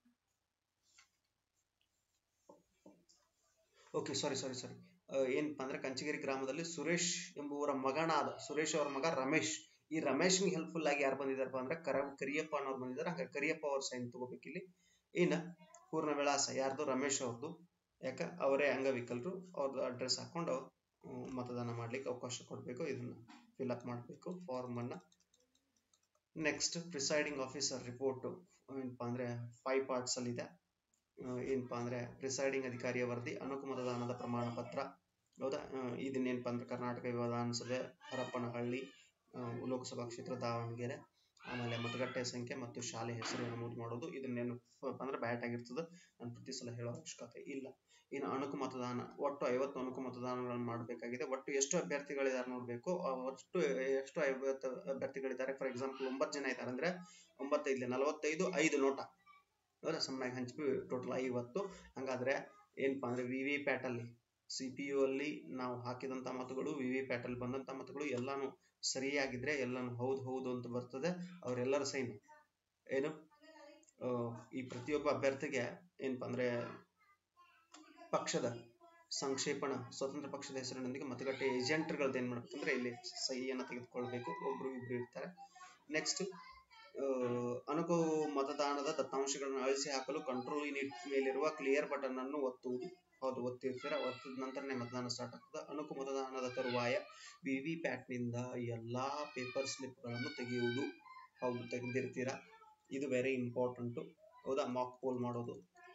ಓಕೆ ಸಾರಿ ಸಾರಿ ಸಾರಿ ಏನಪ್ಪಾ ಅಂದ್ರೆ ಕಂಚಿಗಿರಿ ಗ್ರಾಮದಲ್ಲಿ ಸುರೇಶ್ ಎಂಬುವರ ಮಗನಾದ ಸುರೇಶ್ ಅವರ ಮಗ ರಮೇಶ್ ಈ ರಮೇಶ್ಗೆ ಹೆಲ್ಪ್ಫುಲ್ ಆಗಿ ಯಾರು ಬಂದಿದಾರಪ್ಪ ಅಂದ್ರೆ ಕರ ಕರಿಯಪ್ಪ ಅನ್ನೋರು ಬಂದಿದ್ದಾರೆ ಹಂಗ ಕರಿಯಪ್ಪ ಅವ್ರ ಸೈನ್ ತಗೋಬೇಕು ಇಲ್ಲಿ ಇನ್ನ ಪೂರ್ಣ ವಿಳಾಸ ಯಾರ್ದು ರಮೇಶ್ ಅವ್ರದ್ದು ಯಾಕ ಅವರೇ ಅಂಗವಿಕಲರು ಅವ್ರದ್ದು ಅಡ್ರೆಸ್ ಹಾಕೊಂಡು ಹ್ಮ್, ಮತದಾನ ಮಾಡ್ಲಿಕ್ಕೆ ಅವಕಾಶ ಕೊಡಬೇಕು ಇದನ್ನ ಫಿಲ್ ಅಪ್ ಮಾಡಬೇಕು ಫಾರ್ಮ್ ಅನ್ನ ನೆಕ್ಸ್ಟ್ ಪ್ರಿಸೈಡಿಂಗ್ ಆಫೀಸರ್ ರಿಪೋರ್ಟ್ ಏನಪ್ಪಾ ಅಂದ್ರೆ ಫೈವ್ ಪಾರ್ಟ್ಸ್ ಅಲ್ಲಿ ಇದೆ ಆ, ಏನಪ್ಪಾ ಅಂದ್ರೆ ಪ್ರಿಸೈಡಿಂಗ್ ಅಧಿಕಾರಿಯ ವರದಿ ಅನುಕು ಮತದಾನದ ಪ್ರಮಾಣ ಪತ್ರ ಹೌದಾ ಆ, ಇದನ್ನೇನಪ್ಪಾ ಅಂದ್ರೆ ಕರ್ನಾಟಕ ವಿಧಾನಸಭೆ ಹರಪ್ಪನಹಳ್ಳಿ ಆ, ಲೋಕಸಭಾ ಕ್ಷೇತ್ರ ದಾವಣಗೆರೆ ಆಮೇಲೆ ಮತಗಟ್ಟೆ ಸಂಖ್ಯೆ ಮತ್ತು ಶಾಲೆ ಹೆಸರು ನಮೂದು ಮಾಡೋದು ಇದನ್ನೇನು ಅಂದ್ರೆ ಬ್ಯಾಟ್ ಆಗಿರ್ತದೆ ನಾನು ಪ್ರತಿ ಸಲ ಹೇಳೋ ಅವಶ್ಯಕತೆ ಇಲ್ಲ ಇನ್ನು ಅಣುಕು ಮತದಾನ ಒಟ್ಟು ಐವತ್ತು ಅಣುಕು ಮತದಾನಗಳನ್ನು ಮಾಡಬೇಕಾಗಿದೆ ಒಟ್ಟು ಎಷ್ಟು ಅಭ್ಯರ್ಥಿಗಳಿದ್ದಾರೆ ನೋಡ್ಬೇಕು ಆ ಒಟ್ಟು ಎಷ್ಟು ಐವತ್ತು ಅಭ್ಯರ್ಥಿಗಳಿದ್ದಾರೆ ಫಾರ್ ಎಕ್ಸಾಂಪಲ್ ಒಂಬತ್ತು ಜನ ಇದ್ದಾರೆ ಅಂದ್ರೆ ಒಂಬತ್ತೈದು ನಲವತ್ತೈದು ಐದು ನೋಟ ಹೌದಾ ಸಣ್ಣಾಗಿ ಹಂಚ್ಬಿ ಟೋಟಲ್ ಐವತ್ತು ಹಂಗಾದ್ರೆ ಏನಪ್ಪಾ ಅಂದ್ರೆ ವಿ ವಿ ಪ್ಯಾಟ್ ಅಲ್ಲಿ ಸಿ ಪಿ ಯು ಅಲ್ಲಿ ನಾವು ಹಾಕಿದಂತ ಮತಗಳು ವಿ ವಿ ಪ್ಯಾಟ್ ಅಲ್ಲಿ ಬಂದಂತ ಮತಗಳು ಎಲ್ಲಾನು ಸರಿಯಾಗಿದ್ರೆ ಎಲ್ಲಾನು ಹೌದು ಹೌದು ಅಂತ ಬರ್ತದೆ ಅವರೆಲ್ಲರ ಸೈನ್ ಏನು ಆ, ಈ ಪ್ರತಿಯೊಬ್ಬ ಅಭ್ಯರ್ಥಿಗೆ ಏನಪ್ಪಾ ಅಂದ್ರೆ ಪಕ್ಷದ ಸಂಕ್ಷೇಪಣ ಸ್ವತಂತ್ರ ಪಕ್ಷದ ಹೆಸರಿನೊಂದಿಗೆ ಮತಗಟ್ಟೆ ಏಜೆಂಟ್ಗಳದ್ದು ಏನ್ ಮಾಡ್ಬೇಕಂದ್ರೆ ಇಲ್ಲಿ ಸಹಿಯನ್ನ ತೆಗೆದುಕೊಳ್ಬೇಕು ಒಬ್ರು ಇಬ್ರು ಇರ್ತಾರೆ ನೆಕ್ಸ್ಟ್ ಅನುಕು ಮತದಾನದ ದತ್ತಾಂಶಗಳನ್ನು ಅಳಿಸಿ ಹಾಕಲು ಕಂಟ್ರೋಲ್ ಯೂನಿಟ್ ಮೇಲಿರುವ ಕ್ಲಿಯರ್ ಬಟನ್ ಅನ್ನು ಒತ್ತುವುದು ಹೌದು ಒತ್ತಿರ್ತೀರ ಒತ್ತಿದ ನಂತರನೇ ಮತದಾನ ಸ್ಟಾರ್ಟ್ ಆಗ್ತದೆ ಅನುಕು ಮತದಾನದ ತರುವಾಯ ವಿ ವಿ ಪ್ಯಾಟ್ ನಿಂದ ಎಲ್ಲಾ ಪೇಪರ್ ಸ್ಲಿಪ್ ಗಳನ್ನು ತೆಗೆಯುವುದು ಹೌದು ತೆಗೆದಿರ್ತೀರಾ ಇದು ವೆರಿ ಇಂಪಾರ್ಟೆಂಟ್ ಹೌದಾ ಮಾಕ್ ಪೋಲ್ ಮಾಡೋದು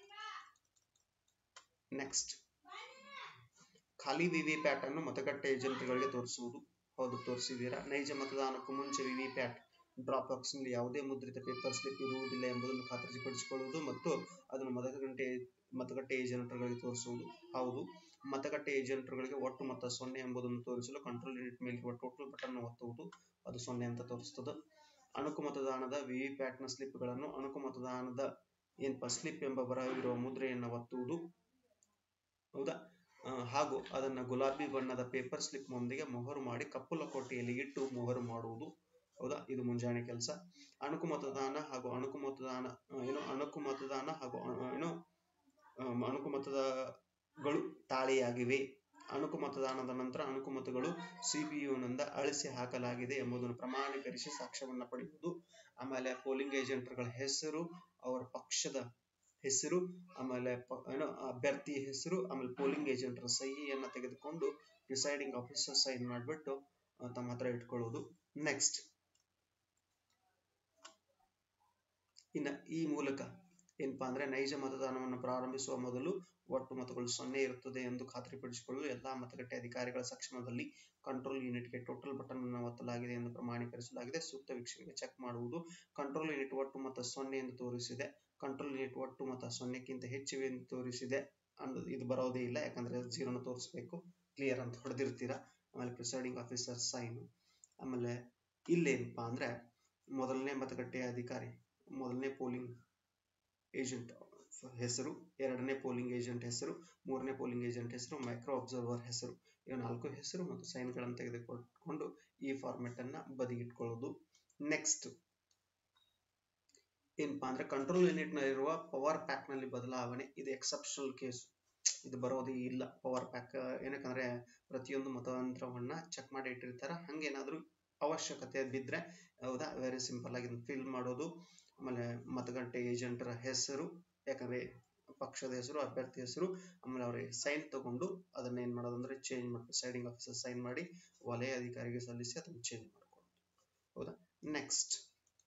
ನೆಕ್ಸ್ಟ್ ಖಾಲಿ ವಿ ವಿ ಪ್ಯಾಟ್ ಅನ್ನು ಮತಗಟ್ಟೆ ಏಜೆಂಟ್ಗಳಿಗೆ ತೋರಿಸುವುದು ಹೌದು ತೋರಿಸಿದ್ದೀರಾ ನೈಜ ಮತದಾನಕ್ಕೂ ಮುಂಚೆ V V PAT drop box ನಲ್ಲಿ ಯಾವುದೇ ಮುದ್ರಿತ ಪೇಪರ್ ಸ್ಲಿಪ್ ಇರುವುದಿಲ್ಲ ಎಂಬುದನ್ನು ಖಾತರಿಪಡಿಸಿಕೊಳ್ಳುವುದು ಮತ್ತು ಅದನ್ನು ಮತಗಟ್ಟೆ ಮತಗಟ್ಟೆ ಏಜೆಂಟ್ಗಳಿಗೆ ತೋರಿಸುವುದು ಹೌದು ಮತಗಟ್ಟೆ ಏಜೆಂಟ್ಗಳಿಗೆ ಒಟ್ಟು ಮೊತ್ತ ಸೊನ್ನೆ ಎಂಬುದನ್ನು ತೋರಿಸಲು ಕಂಟ್ರೋಲ್ ಯೂನಿಟ್ ಮೇಲಿರುವ ಟೋಟಲ್ ಬಟನ್ ಒತ್ತುವುದು ಅದು ಸೊನ್ನೆ ಅಂತ ತೋರಿಸ್ತದೆ ಅಣುಕು ಮತದಾನದ ವಿ ವಿ ಪ್ಯಾಟ್ ನ ಸ್ಲಿಪ್ ಗಳನ್ನು ಅಣುಕು ಮತದಾನದ ಏನಪ್ಪ ಸ್ಲಿಪ್ ಎಂಬ ಬರವಿರುವ ಮುದ್ರೆಯನ್ನು ಒತ್ತುವುದು ಹೌದಾ ಆ, ಹಾಗೂ ಅದನ್ನ ಗುಲಾಬಿ ಬಣ್ಣದ ಪೇಪರ್ ಸ್ಲಿಪ್ ನೊಂದಿಗೆ ಮೊಹರು ಮಾಡಿ ಕಪ್ಪು ಲಕೋಟೆಯಲ್ಲಿ ಇಟ್ಟು ಮೊಹರು ಮಾಡುವುದು ಹೌದಾ ಇದು ಮುಂಜಾನೆ ಕೆಲಸ ಅಣುಕು ಮತದಾನ ಹಾಗೂ ಅಣುಕು ಮತದಾನ ಆ, ಏನು ಅಣುಕು ಮತದಾನ ಹಾಗೂ ಅಣು- ಏನು ಆಮ್, ಅಣುಕು ಮತಗಳು ತಾಳೆಯಾಗಿವೆ ಅಣುಕು ಮತದಾನದ ನಂತರ ಅಣುಕು ಮತಗಳು ಸಿಪಿಯುನಿಂದ ಅಳಿಸಿ ಹಾಕಲಾಗಿದೆ ಎಂಬುದನ್ನು ಪ್ರಮಾಣೀಕರಿಸಿ ಸಾಕ್ಷ್ಯವನ್ನ ಪಡೆಯುವುದು ಆಮೇಲೆ ಪೋಲಿಂಗ್ ಏಜೆಂಟ್ಗಳ ಹೆಸರು ಅವರ ಪಕ್ಷದ ಹೆಸರು ಆಮೇಲೆ ಪ- ಏನು ಅಭ್ಯರ್ಥಿ ಹೆಸರು ಆಮೇಲೆ ಪೋಲಿಂಗ್ ಏಜೆಂಟರ ಸಹಿಯನ್ನ ತೆಗೆದುಕೊಂಡು ಪ್ರಿಸೈಡಿಂಗ್ ಆಫೀಸರ್ ಸೈನ್ ಮಾಡಿಬಿಟ್ಟು ತಮ್ಮ ಹತ್ರ ಇಟ್ಕೊಳ್ಳೋದು ನೆಕ್ಸ್ಟ್ ಇನ್ನ ಈ ಮೂಲಕ ಏನಪ್ಪಾ ಅಂದ್ರೆ ನೈಜ ಮತದಾನವನ್ನು ಪ್ರಾರಂಭಿಸುವ ಮೊದಲು ಒಟ್ಟು ಮತಗಳು ಸೊನ್ನೆ ಇರುತ್ತದೆ ಎಂದು ಖಾತ್ರಿಪಡಿಸಿಕೊಳ್ಳಲು ಎಲ್ಲಾ ಮತಗಟ್ಟೆ ಅಧಿಕಾರಿಗಳ ಸಕ್ಷಮದಲ್ಲಿ ಕಂಟ್ರೋಲ್ ಯೂನಿಟ್ಗೆ ಟೋಟಲ್ ಬಟನ್ ಅನ್ನು ಒತ್ತಲಾಗಿದೆ ಎಂದು ಪ್ರಮಾಣೀಕರಿಸಲಾಗಿದೆ ಸೂಕ್ತ ವೀಕ್ಷಣೆಗೆ ಚೆಕ್ ಮಾಡುವುದು ಕಂಟ್ರೋಲ್ ಯೂನಿಟ್ ಒಟ್ಟು ಮತ ಸೊನ್ನೆ ಎಂದು ತೋರಿಸಿದೆ ಕಂಟ್ರೋಲ್ ಯೂನಿಟ್ ಒಟ್ಟು ಮತ ಸೊನ್ನೆಕ್ಕಿಂತ ಹೆಚ್ಚಿವೆ ಎಂದು ತೋರಿಸಿದೆ ಅಂದ್ ಇದು ಬರೋದೇ ಇಲ್ಲ ಯಾಕಂದ್ರೆ ಜೀರೋನ ತೋರಿಸ್ಬೇಕು ಕ್ಲಿಯರ್ ಅಂತ ಹೊಡೆದಿರ್ತೀರಾ ಆಮೇಲೆ ಪ್ರಿಸೈಡಿಂಗ್ ಆಫೀಸರ್ ಸೈನ್ ಆಮೇಲೆ ಇಲ್ಲೇನಪ್ಪಾ ಅಂದ್ರೆ ಮೊದಲನೇ ಮತಗಟ್ಟೆಯ ಅಧಿಕಾರಿ ಮೊದಲನೇ ಪೋಲಿಂಗ್ ಏಜೆಂಟ್ ಹೆಸರು ಎರಡನೇ ಪೋಲಿಂಗ್ ಏಜೆಂಟ್ ಹೆಸರು ಮೂರನೇ ಪೋಲಿಂಗ್ ಏಜೆಂಟ್ ಹೆಸರು ಮೈಕ್ರೋ ಅಬ್ಸರ್ವರ್ ಹೆಸರು ಇವು ನಾಲ್ಕು ಹೆಸರು ಮತ್ತು ಸೈನ್ಗಳನ್ನು ತೆಗೆದುಕೊಂಡು ಈ ಫಾರ್ಮೆಟ್ ಅನ್ನ ಬದಿಗಿಟ್ಕೊಳ್ಳೋದು ನೆಕ್ಸ್ಟ್ ಏನಪ್ಪಾ ಅಂದ್ರೆ ಕಂಟ್ರೋಲ್ ಯೂನಿಟ್ ನಲ್ಲಿರುವ ಪವರ್ ಪ್ಯಾಕ್ ನಲ್ಲಿ ಬದಲಾವಣೆ ಇದು ಎಕ್ಸೆಪ್ಷನಲ್ ಕೇಸ್ ಇದು ಬರೋದೇ ಇಲ್ಲ ಪವರ್ ಪ್ಯಾಕ್ ಏನಕ್ಕಂದ್ರೆ ಪ್ರತಿಯೊಂದು ಮತಯಂತ್ರವನ್ನ ಚೆಕ್ ಮಾಡಿ ಇಟ್ಟಿರ್ತಾರ ಹಂಗೇನಾದ್ರೂ ಅವಶ್ಯಕತೆ ಬಿದ್ರೆ ಹೌದಾ ವೆರಿ ಸಿಂಪಲ್ ಆಗಿ ಫಿಲ್ ಮಾಡೋದು ಆಮೇಲೆ ಮತಗಟ್ಟೆ ಏಜೆಂಟರ ಹೆಸರು ಯಾಕಂದ್ರೆ ಪಕ್ಷದ ಹೆಸರು ಅಭ್ಯರ್ಥಿ ಹೆಸರು ಆಮೇಲೆ ಅವ್ರಿಗೆ ಸೈನ್ ತಗೊಂಡು ಅದನ್ನ ಏನ್ ಮಾಡೋದು ಅಂದ್ರೆ ಚೇಂಜ್ ಮಾಡಿ ಪ್ರಿಸೈಡಿಂಗ್ ಆಫೀಸರ್ ಸೈನ್ ಮಾಡಿ ವಲಯ ಅಧಿಕಾರಿಗೆ ಸಲ್ಲಿಸಿ ಅದನ್ನ ಚೇಂಜ್ ಮಾಡ್ಕೊಳ್ಳೋದು ಹೌದಾ ನೆಕ್ಸ್ಟ್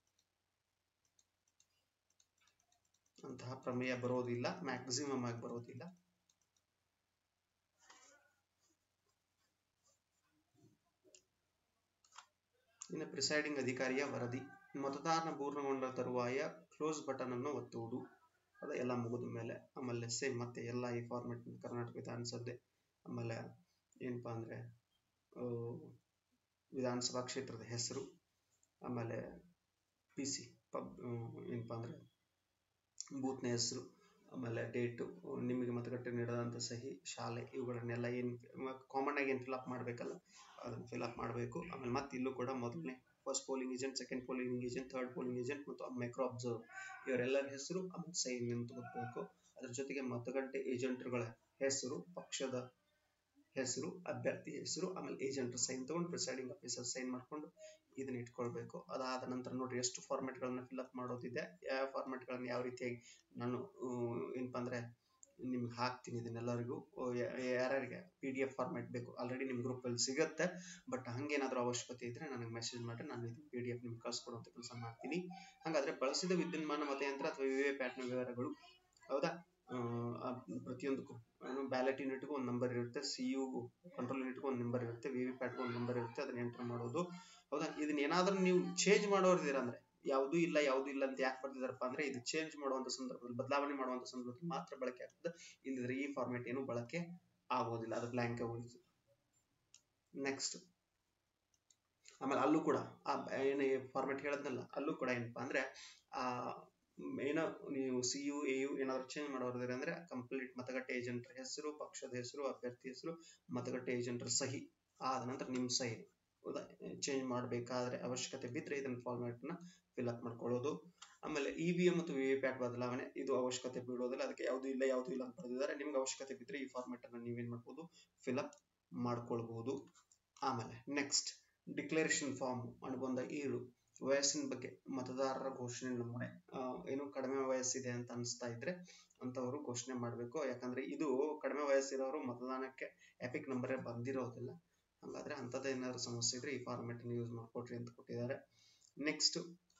ಅಂತಹ ಪ್ರಮೇಯ ಬರೋದಿಲ್ಲ ಮ್ಯಾಕ್ಸಿಮಮ್ ಆಗಿ ಬರೋದಿಲ್ಲ ಇನ್ನು ಪ್ರಿಸೈಡಿಂಗ್ ಅಧಿಕಾರಿಯ ವರದಿ ಮತದಾನ ಪೂರ್ಣಗೊಂಡ ತರುವಾಯ ಕ್ಲೋಸ್ ಬಟನ್ ಅನ್ನು ಒತ್ತುವುದು ಅದ ಎಲ್ಲ ಮುಗಿದ ಮೇಲೆ ಆಮೇಲೆ ಸೇಮ್ ಮತ್ತೆ ಎಲ್ಲ ಈ ಫಾರ್ಮೆಟ್ ಕರ್ನಾಟಕ ವಿಧಾನಸಭೆ ಆಮೇಲೆ ಏನಪ್ಪಾ ಅಂದ್ರೆ ಆ, ವಿಧಾನಸಭಾ ಕ್ಷೇತ್ರದ ಹೆಸರು ಆಮೇಲೆ ಪಿ ಸಿ ಪಬ್ ಏನಪ್ಪ ಅಂದರೆ ಬೂತ್ನ ಹೆಸರು ಆಮೇಲೆ ಡೇಟು ನಿಮಗೆ ಮತಗಟ್ಟೆ ನೀಡದಂಥ ಸಹಿ ಶಾಲೆ ಇವುಗಳನ್ನೆಲ್ಲ ಏನು ಕಾಮನ್ ಆಗಿ ಏನು ಫಿಲಪ್ ಮಾಡಬೇಕಲ್ಲ ಅದನ್ನು ಫಿಲಪ್ ಮಾಡಬೇಕು ಆಮೇಲೆ ಮತ್ತೆ ಇಲ್ಲೂ ಕೂಡ ಮೊದಲನೇ first polling agent second polling agent third polling agent ಮತ್ತು ಮೈಕ್ರೋ ಅಬ್ಸರ್ವ್ ಇವರೆಲ್ಲರ ಹೆಸರು ಆಮೇಲೆ ಸೈನ್ ನಿಂತ್ಕೋಬೇಕು ಅದ್ರ ಜೊತೆಗೆ ಮತಗಟ್ಟೆ ಏಜೆಂಟ್ಗಳ ಹೆಸರು ಪಕ್ಷದ ಹೆಸರು ಅಭ್ಯರ್ಥಿ ಹೆಸರು ಆಮೇಲೆ ಏಜೆಂಟ್ ಸೈನ್ ತಗೊಂಡು ಪ್ರಿಸೈಡಿಂಗ್ ಆಫೀಸರ್ ಸೈನ್ ಮಾಡ್ಕೊಂಡು ಇದನ್ನ ಇಟ್ಕೊಳ್ಬೇಕು ಅದಾದ ನಂತರ ನೋಡ್ರಿ ಎಷ್ಟು ಫಾರ್ಮೆಟ್ಗಳನ್ನ ಫಿಲ್ಅಪ್ ಮಾಡೋದಿದೆ ಯಾವ ಫಾರ್ಮೆಟ್ಗಳನ್ನ ಯಾವ ರೀತಿಯಾಗಿ ನಾನು ಏನಪ್ಪ ಅಂದ್ರೆ ನಿಮ್ಗೆ ಹಾಕ್ತೀನಿ ಇದನ್ನೆಲ್ಲರಿಗೂ ಯಾರ್ಯಾರಿಗೆ ಪಿ ಡಿ ಎಫ್ ಫಾರ್ಮೆಟ್ ಬೇಕು ಆಲ್ರೆಡಿ ನಿಮ್ಮ ಗ್ರೂಪಲ್ಲಿ ಸಿಗುತ್ತೆ ಬಟ್ ಹಂಗೇನಾದ್ರೂ ಅವಶ್ಯಕತೆ ಇದ್ರೆ ನನಗೆ ಮೆಸೇಜ್ ಮಾಡಿ ನಾನು ಇದು ಪಿ ಡಿ ಎಫ್ ನಿಮ್ಗೆ ಕಳ್ಸ್ಕೊಡುವಂಥ ಕೆಲಸ ಮಾಡ್ತೀನಿ ಹಾಗಾದ್ರೆ ಬಳಸಿದ ವಿದ್ಯುನ್ಮಾನ ಮತಯಂತ್ರ ಅಥವಾ ವಿವಿ ಪ್ಯಾಟ್ನ ವಿವರಗಳು ಹೌದಾ ಪ್ರತಿಯೊಂದಕ್ಕೂ ಬ್ಯಾಲೆಟ್ ಯೂನಿಟ್ಗೂ ಒಂದು ನಂಬರ್ ಇರುತ್ತೆ ಸಿ ಯು ಕಂಟ್ರೋಲ್ ಯೂನಿಟ್ಗೂ ಒಂದು ನಂಬರ್ ಇರುತ್ತೆ ವಿ ವಿ ಪ್ಯಾಟ್ಗೂ ಒಂದು ನಂಬರ್ ಇರುತ್ತೆ ಅದನ್ನ ಎಂಟರ್ ಮಾಡೋದು ಹೌದಾ ಇದನ್ನ ಏನಾದ್ರೂ ನೀವು ಚೇಂಜ್ ಮಾಡೋರ್ದಿರ ಅಂದ್ರೆ ಯಾವುದೂ ಇಲ್ಲ ಯಾವುದೂ ಇಲ್ಲ ಅಂತ ಯಾಕೆ ಬರ್ತಿದಾರಪ್ಪ ಅಂದ್ರೆ ಇದು ಚೇಂಜ್ ಮಾಡುವಂತ ಸಂದರ್ಭದಲ್ಲಿ ಬದಲಾವಣೆ ಮಾಡುವಂತ ಸಂದರ್ಭದಲ್ಲಿ ಮಾತ್ರ ಬಳಕೆ ಆಗ್ತದೆ ಇಲ್ಲದ್ರೆ ಈ ಫಾರ್ಮೆಟ್ ಏನು ಬಳಕೆ ಆಗೋದಿಲ್ಲ ಅದು ಬ್ಲಾಂಕ್ ಉಳಿತು ನೆಕ್ಸ್ಟ್ ಆಮೇಲೆ ಅಲ್ಲೂ ಕೂಡ ಆ ಏನು ಫಾರ್ಮೆಟ್ ಹೇಳದ್ನಲ್ಲ ಅಲ್ಲೂ ಕೂಡ ಏನಪ್ಪಾ ಅಂದ್ರೆ ಆ ಏನೋ ನೀವು ಸಿ ಯು ಎ ಯು ಏನಾದ್ರು ಚೇಂಜ್ ಮಾಡೋದಿದ್ರೆ ಅಂದ್ರೆ ಕಂಪ್ಲೀಟ್ ಮತಗಟ್ಟೆ ಏಜೆಂಟರ್ ಹೆಸರು ಪಕ್ಷದ ಹೆಸರು ಅಭ್ಯರ್ಥಿ ಹೆಸರು ಮತಗಟ್ಟೆ ಏಜೆಂಟರ್ ಸಹಿ ಆದ ನಂತರ ನಿಮ್ಮ ಸಹಿ ಹೌದಾ ಚೇಂಜ್ ಮಾಡಬೇಕಾದ್ರೆ ಅವಶ್ಯಕತೆ ಬಿದ್ದರೆ ಇದನ್ನ ಫಾರ್ಮ್ಯಾಟ್ನ ಫಿಲ್ಅಪ್ ಮಾಡ್ಕೊಳ್ಳೋದು ಆಮೇಲೆ ಇ ವಿ ಎಂ ಮತ್ತು ವಿ ವಿ ಪ್ಯಾಟ್ ಬದಲಾವಣೆ ಇದು ಅವಶ್ಯಕತೆ ಬೀಳೋದಿಲ್ಲ ಅದಕ್ಕೆ ಯಾವುದು ಇಲ್ಲ ಯಾವುದು ಇಲ್ಲ ಅಂತ ಬರೆದಿದ್ದಾರೆ ನಿಮ್ಗೆ ಅವಶ್ಯಕತೆ ಬಿದ್ದರೆ ಈ ಫಾರ್ಮ್ಯಾಟ್ ಅನ್ನ ನೀವೇನ್ ಮಾಡ್ಬೋದು ಫಿಲ್ಅಪ್ ಮಾಡ್ಕೊಳ್ಬಹುದು ಆಮೇಲೆ ನೆಕ್ಸ್ಟ್ ಡಿಕ್ಲರೇಷನ್ ಫಾರ್ಮ್ ಅನುಬಂಧ ಏಳು ವಯಸ್ಸಿನ ಬಗ್ಗೆ ಮತದಾರರ ಘೋಷಣೆ ನಮೂನೆ ಏನು ಕಡಿಮೆ ವಯಸ್ಸಿದೆ ಅಂತ ಅನಿಸ್ತಾ ಇದ್ರೆ ಅಂತವರು ಘೋಷಣೆ ಮಾಡಬೇಕು ಯಾಕಂದ್ರೆ ಇದು ಕಡಿಮೆ ವಯಸ್ಸಿರೋರು ಮತದಾನಕ್ಕೆ ಎಪಿಕ್ ನಂಬರ್ ಬಂದಿರೋದಿಲ್ಲ ಹಾಗಾದ್ರೆ ಅಂಥದ್ದು ಏನಾದ್ರು ಸಮಸ್ಯೆ ಇದ್ರೆ ಈ ಫಾರ್ಮೆಟ್ ಯೂಸ್ ಮಾಡ್ಕೊಟ್ರಿ ಅಂತ ಕೊಟ್ಟಿದ್ದಾರೆ ನೆಕ್ಸ್ಟ್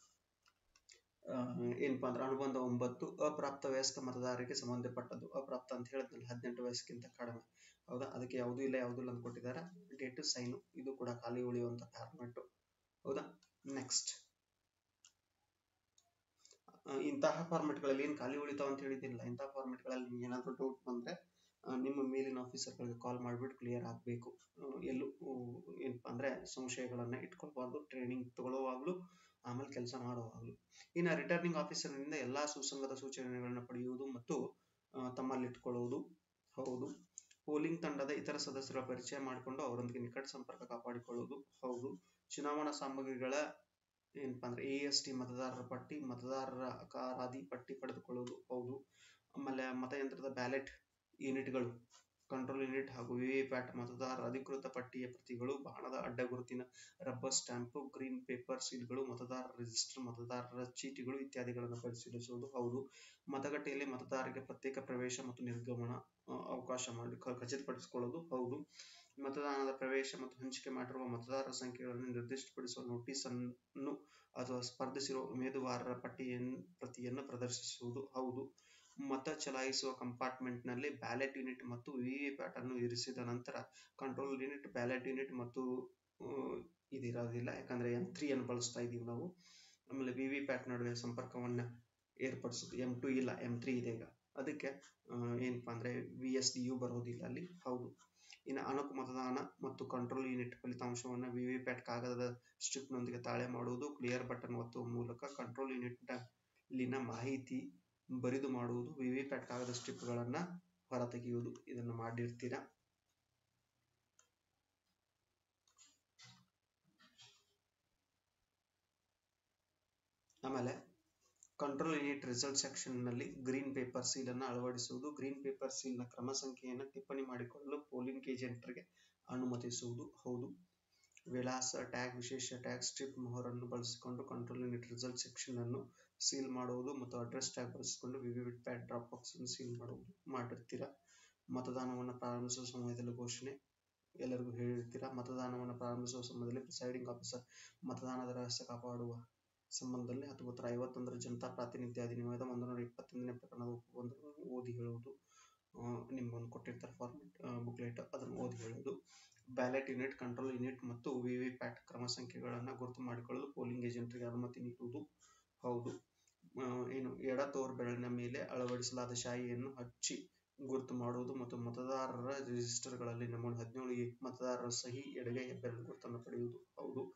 ಏನಪ್ಪಾ ಅಂದ್ರೆ ಅನುಬಂಧ ಒಂಬತ್ತು ಅಪ್ರಾಪ್ತ ವಯಸ್ಕ ಮತದಾರರಿಗೆ ಸಂಬಂಧಪಟ್ಟದ್ದು ಅಪ್ರಾಪ್ತ ಅಂತ ಹೇಳಿದ್ನಲ್ಲ ಹದಿನೆಂಟು ವಯಸ್ಸಿಗಿಂತ ಕಡಿಮೆ ಹೌದಾ ಅದಕ್ಕೆ ಯಾವುದೂ ಇಲ್ಲ ಯಾವುದೂ ಇಲ್ಲ ಅಂತ ಕೊಟ್ಟಿದ್ದಾರೆ ಡೇಟ್ ಸೈನು ಇದು ಕೂಡ ಖಾಲಿ ಉಳಿಯುವಂತ ಫಾರ್ಮೆಟ್ ಹೌದಾ ನೆಕ್ಸ್ಟ್ ಇಂತಹ ಫಾರ್ಮೆಟ್ಗಳಲ್ಲಿ ಏನು ಖಾಲಿ ಉಳಿತಾವ ಅಂತ ಹೇಳಿದ್ದಿಲ್ಲ ಇಂತಹ ಫಾರ್ಮೆಟ್ಗಳಲ್ಲಿ ನಿಮ್ಗೆ ಏನಾದರೂ ಡೌಟ್ ಬಂದ್ರೆ ನಿಮ್ಮ ಮೇಲಿನ ಆಫೀಸರ್ಗಳಿಗೆ ಕಾಲ್ ಮಾಡಿಬಿಟ್ಟು ಕ್ಲಿಯರ್ ಆಗಬೇಕು ಎಲ್ಲೂ ಏನಪ್ಪ ಅಂದರೆ ಸಂಶಯಗಳನ್ನು ಇಟ್ಕೊಳ್ಬಾರ್ದು ಟ್ರೈನಿಂಗ್ ತಗೊಳ್ಳುವಾಗಲೂ ಆಮೇಲೆ ಕೆಲಸ ಮಾಡುವಾಗಲೂ ಇನ್ನು ರಿಟರ್ನಿಂಗ್ ಆಫೀಸರ್ನಿಂದ ಎಲ್ಲ ಸುಸಂಗತ ಸೂಚನೆಗಳನ್ನು ಪಡೆಯುವುದು ಮತ್ತು ತಮ್ಮಲ್ಲಿಟ್ಕೊಳ್ಳುವುದು ಹೌದು ಪೋಲಿಂಗ್ ತಂಡದ ಇತರ ಸದಸ್ಯರ ಪರಿಚಯ ಮಾಡಿಕೊಂಡು ಅವರೊಂದಿಗೆ ನಿಕಟ ಸಂಪರ್ಕ ಕಾಪಾಡಿಕೊಳ್ಳುವುದು ಹೌದು ಚುನಾವಣಾ ಸಾಮಗ್ರಿಗಳ ಏನಪ್ಪಾ ಅಂದ್ರೆ ಎ ಎಸ್ ಟಿ ಮತದಾರರ ಪಟ್ಟಿ ಮತದಾರರ ಕಾರಾದಿ ಪಟ್ಟಿ ಪಡೆದುಕೊಳ್ಳುವುದು ಹೌದು ಆಮೇಲೆ ಮತಯಂತ್ರದ ಬ್ಯಾಲೆಟ್ ಯೂನಿಟ್ಗಳು ಕಂಟ್ರೋಲ್ ಯೂನಿಟ್ ಹಾಗೂ ವಿವಿಪ್ಯಾಟ್ ಮತದಾರರ ಅಧಿಕೃತ ಪಟ್ಟಿಯ ಪ್ರತಿಗಳು ಬಾಣದ ಅಡ್ಡ ಗುರುತಿನ ರಬ್ಬರ್ ಸ್ಟ್ಯಾಂಪು ಗ್ರೀನ್ ಪೇಪರ್ ಸೀಲ್ಗಳು ಮತದಾರರ ರಿಜಿಸ್ಟರ್ ಮತದಾರರ ಚೀಟಿಗಳು ಇತ್ಯಾದಿಗಳನ್ನು ಪರಿಶೀಲಿಸುವುದು ಹೌದು ಮತಗಟ್ಟೆಯಲ್ಲಿ ಮತದಾರರಿಗೆ ಪ್ರತ್ಯೇಕ ಪ್ರವೇಶ ಮತ್ತು ನಿರ್ಗಮನ ಅವಕಾಶ ಮಾಡಿ ಖಚಿತಪಡಿಸಿಕೊಳ್ಳುವುದು ಹೌದು ಮತದಾನದ ಪ್ರವೇಶ ಮತ್ತು ಹಂಚಿಕೆ ಮಾಡಿರುವ ಮತದಾರರ ಸಂಖ್ಯೆಗಳನ್ನು ನಿರ್ದಿಷ್ಟಪಡಿಸುವ ನೋಟಿಸ್ ಅನ್ನು ಅಥವಾ ಸ್ಪರ್ಧಿಸಿರುವ ಉಮೇದುವಾರರ ಪಟ್ಟಿಯನ್ನು ಪ್ರತಿಯನ್ನು ಪ್ರದರ್ಶಿಸುವುದು ಹೌದು ಮತ ಚಲಾಯಿಸುವ ಕಂಪಾರ್ಟ್ಮೆಂಟ್ನಲ್ಲಿ ಬ್ಯಾಲೆಟ್ ಯೂನಿಟ್ ಮತ್ತು ವಿವಿಪ್ಯಾಟ್ ಅನ್ನು ಇರಿಸಿದ ನಂತರ ಕಂಟ್ರೋಲ್ ಯೂನಿಟ್ ಬ್ಯಾಲೆಟ್ ಯೂನಿಟ್ ಮತ್ತು ಇದಿರೋದಿಲ್ಲ ಯಾಕಂದ್ರೆ ಎಂ ತ್ರೀ ಅನ್ನು ಬಳಸ್ತಾ ಇದೀವಿ ನಾವು ಆಮೇಲೆ ವಿವಿಪ್ಯಾಟ್ ನಡುವೆ ಸಂಪರ್ಕವನ್ನ ಏರ್ಪಡಿಸೋದು ಎಂ ಟು ಇಲ್ಲ ಎಂ ತ್ರೀ ಇದೆ ಈಗ ಅದಕ್ಕೆ ಏನಪ್ಪಾ ಅಂದ್ರೆ ವಿ ಎಸ್ ಡಿ ಯು ಬರೋದಿಲ್ಲ ಅಲ್ಲಿ ಹೌದು ಇನ್ನು ಅಣಕು ಮತದಾನ ಮತ್ತು ಕಂಟ್ರೋಲ್ ಯೂನಿಟ್ ಫಲಿತಾಂಶವನ್ನು ವಿವಿಪ್ಯಾಟ್ ಕಾಗದದ ಸ್ಟ್ರಿಪ್ನೊಂದಿಗೆ ತಾಳೆ ಮಾಡುವುದು ಕ್ಲಿಯರ್ ಬಟನ್ ಒತ್ತುವ ಮೂಲಕ ಕಂಟ್ರೋಲ್ ಯೂನಿಟ್ನಲ್ಲಿನ ಮಾಹಿತಿ ಬರಿದು ಮಾಡುವುದು ವಿವಿಪ್ಯಾಟ್ ಕಾಗದ ಸ್ಟ್ರಿಪ್ಗಳನ್ನ ಹೊರತೆಗೆಯುವುದು ಇದನ್ನು ಮಾಡಿರ್ತೀರಾ ಆಮೇಲೆ ಕಂಟ್ರೋಲ್ ಯೂನಿಟ್ ರಿಸಲ್ಟ್ ಸೆಕ್ಷನ್ ನಲ್ಲಿ ಗ್ರೀನ್ ಪೇಪರ್ ಸೀಲ್ ಅನ್ನು ಅಳವಡಿಸುವುದು ಗ್ರೀನ್ ಪೇಪರ್ ಸೀಲ್ ನ ಕ್ರಮ ಸಂಖ್ಯೆಯನ್ನು ಟಿಪ್ಪಣಿ ಮಾಡಿಕೊಳ್ಳಲು ಪೋಲಿಂಗ್ ಏಜೆಂಟರಿಗೆ ಅನುಮತಿಸುವುದು ಹೌದು ವಿಳಾಸ ಟ್ಯಾಗ್ ವಿಶೇಷ ಟ್ಯಾಗ್ ಸ್ಟ್ರಿಪ್ ಮೊಹರನ್ನು ಬಳಸಿಕೊಂಡು ಕಂಟ್ರೋಲ್ ಯೂನಿಟ್ ರಿಸಲ್ಟ್ ಸೆಕ್ಷನ್ ಅನ್ನು ಸೀಲ್ ಮಾಡುವುದು ಮತ್ತು ಅಡ್ರೆಸ್ ಟ್ಯಾಗ್ ಬಳಸಿಕೊಂಡು ವಿವಿಡ್ ಪ್ಯಾಡ್ ಡ್ರಾಪ್ ಬಾಕ್ಸ್ ಅನ್ನು ಸೀಲ್ ಮಾಡುವುದು ಮಾಡಿರ್ತೀರಾ ಮತದಾನವನ್ನು ಪ್ರಾರಂಭಿಸುವ ಸಮಯದಲ್ಲಿ ಘೋಷಣೆ ಎಲ್ಲರಿಗೂ ಹೇಳಿರ್ತೀರಾ ಮತದಾನವನ್ನು ಪ್ರಾರಂಭಿಸುವ ಸಮಯದಲ್ಲಿ ಪ್ರಿಸೈಡಿಂಗ್ ಆಫೀಸರ್ ಮತದಾನದ ರಹಸ್ಯ ಕಾಪಾಡುವ ಸಂಬಂಧದಲ್ಲಿ ಹತ್ತೊಂಬತ್ತರ ಐವತ್ತೊಂದರ ಜನತಾ ಪ್ರಾತಿನಿಧ್ಯ ಅಧಿನಿಯಮದ ಒಂದೂರ ಇಪ್ಪತ್ತೊಂದನೇ ಪ್ರಕರಣದ ಉಪಬಂಧಗಳನ್ನು ಓದಿ ಹೇಳುವುದು ನಿಮ್ಗೊಂದು ಕೊಟ್ಟಿರ್ತಾರೆ ಫಾರ್ಮೆಟ್ ಬುಕ್ಲೆಟ್ ಅದನ್ನು ಓದಿ ಹೇಳುವುದು ಬ್ಯಾಲೆಟ್ ಯೂನಿಟ್ ಕಂಟ್ರೋಲ್ ಯೂನಿಟ್ ಮತ್ತು ವಿವಿ ಪ್ಯಾಟ್ ಕ್ರಮ ಸಂಖ್ಯೆಗಳನ್ನು ಗುರುತು ಮಾಡಿಕೊಳ್ಳಲು ಪೋಲಿಂಗ್ ಏಜೆಂಟ್ರಿಗೆ ಅನುಮತಿ ನೀಡುವುದು ಹೌದು ಏನು ಎಡ ತೋರ್ ಬೆರಳಿನ ಮೇಲೆ ಅಳವಡಿಸಲಾದ ಶಾಯಿಯನ್ನು ಹಚ್ಚಿ ಗುರುತು ಮಾಡುವುದು ಮತ್ತು ಮತದಾರರ ರಿಜಿಸ್ಟರ್ಗಳಲ್ಲಿ ನಮೂನೆ ಹದಿನೇಳು ಮತದಾರರ ಸಹಿ ಎಡಗೈ ಹೆಬ್ಬೆರಳು ಗುರುತನ್ನು ಪಡೆಯುವುದು ಹೌದು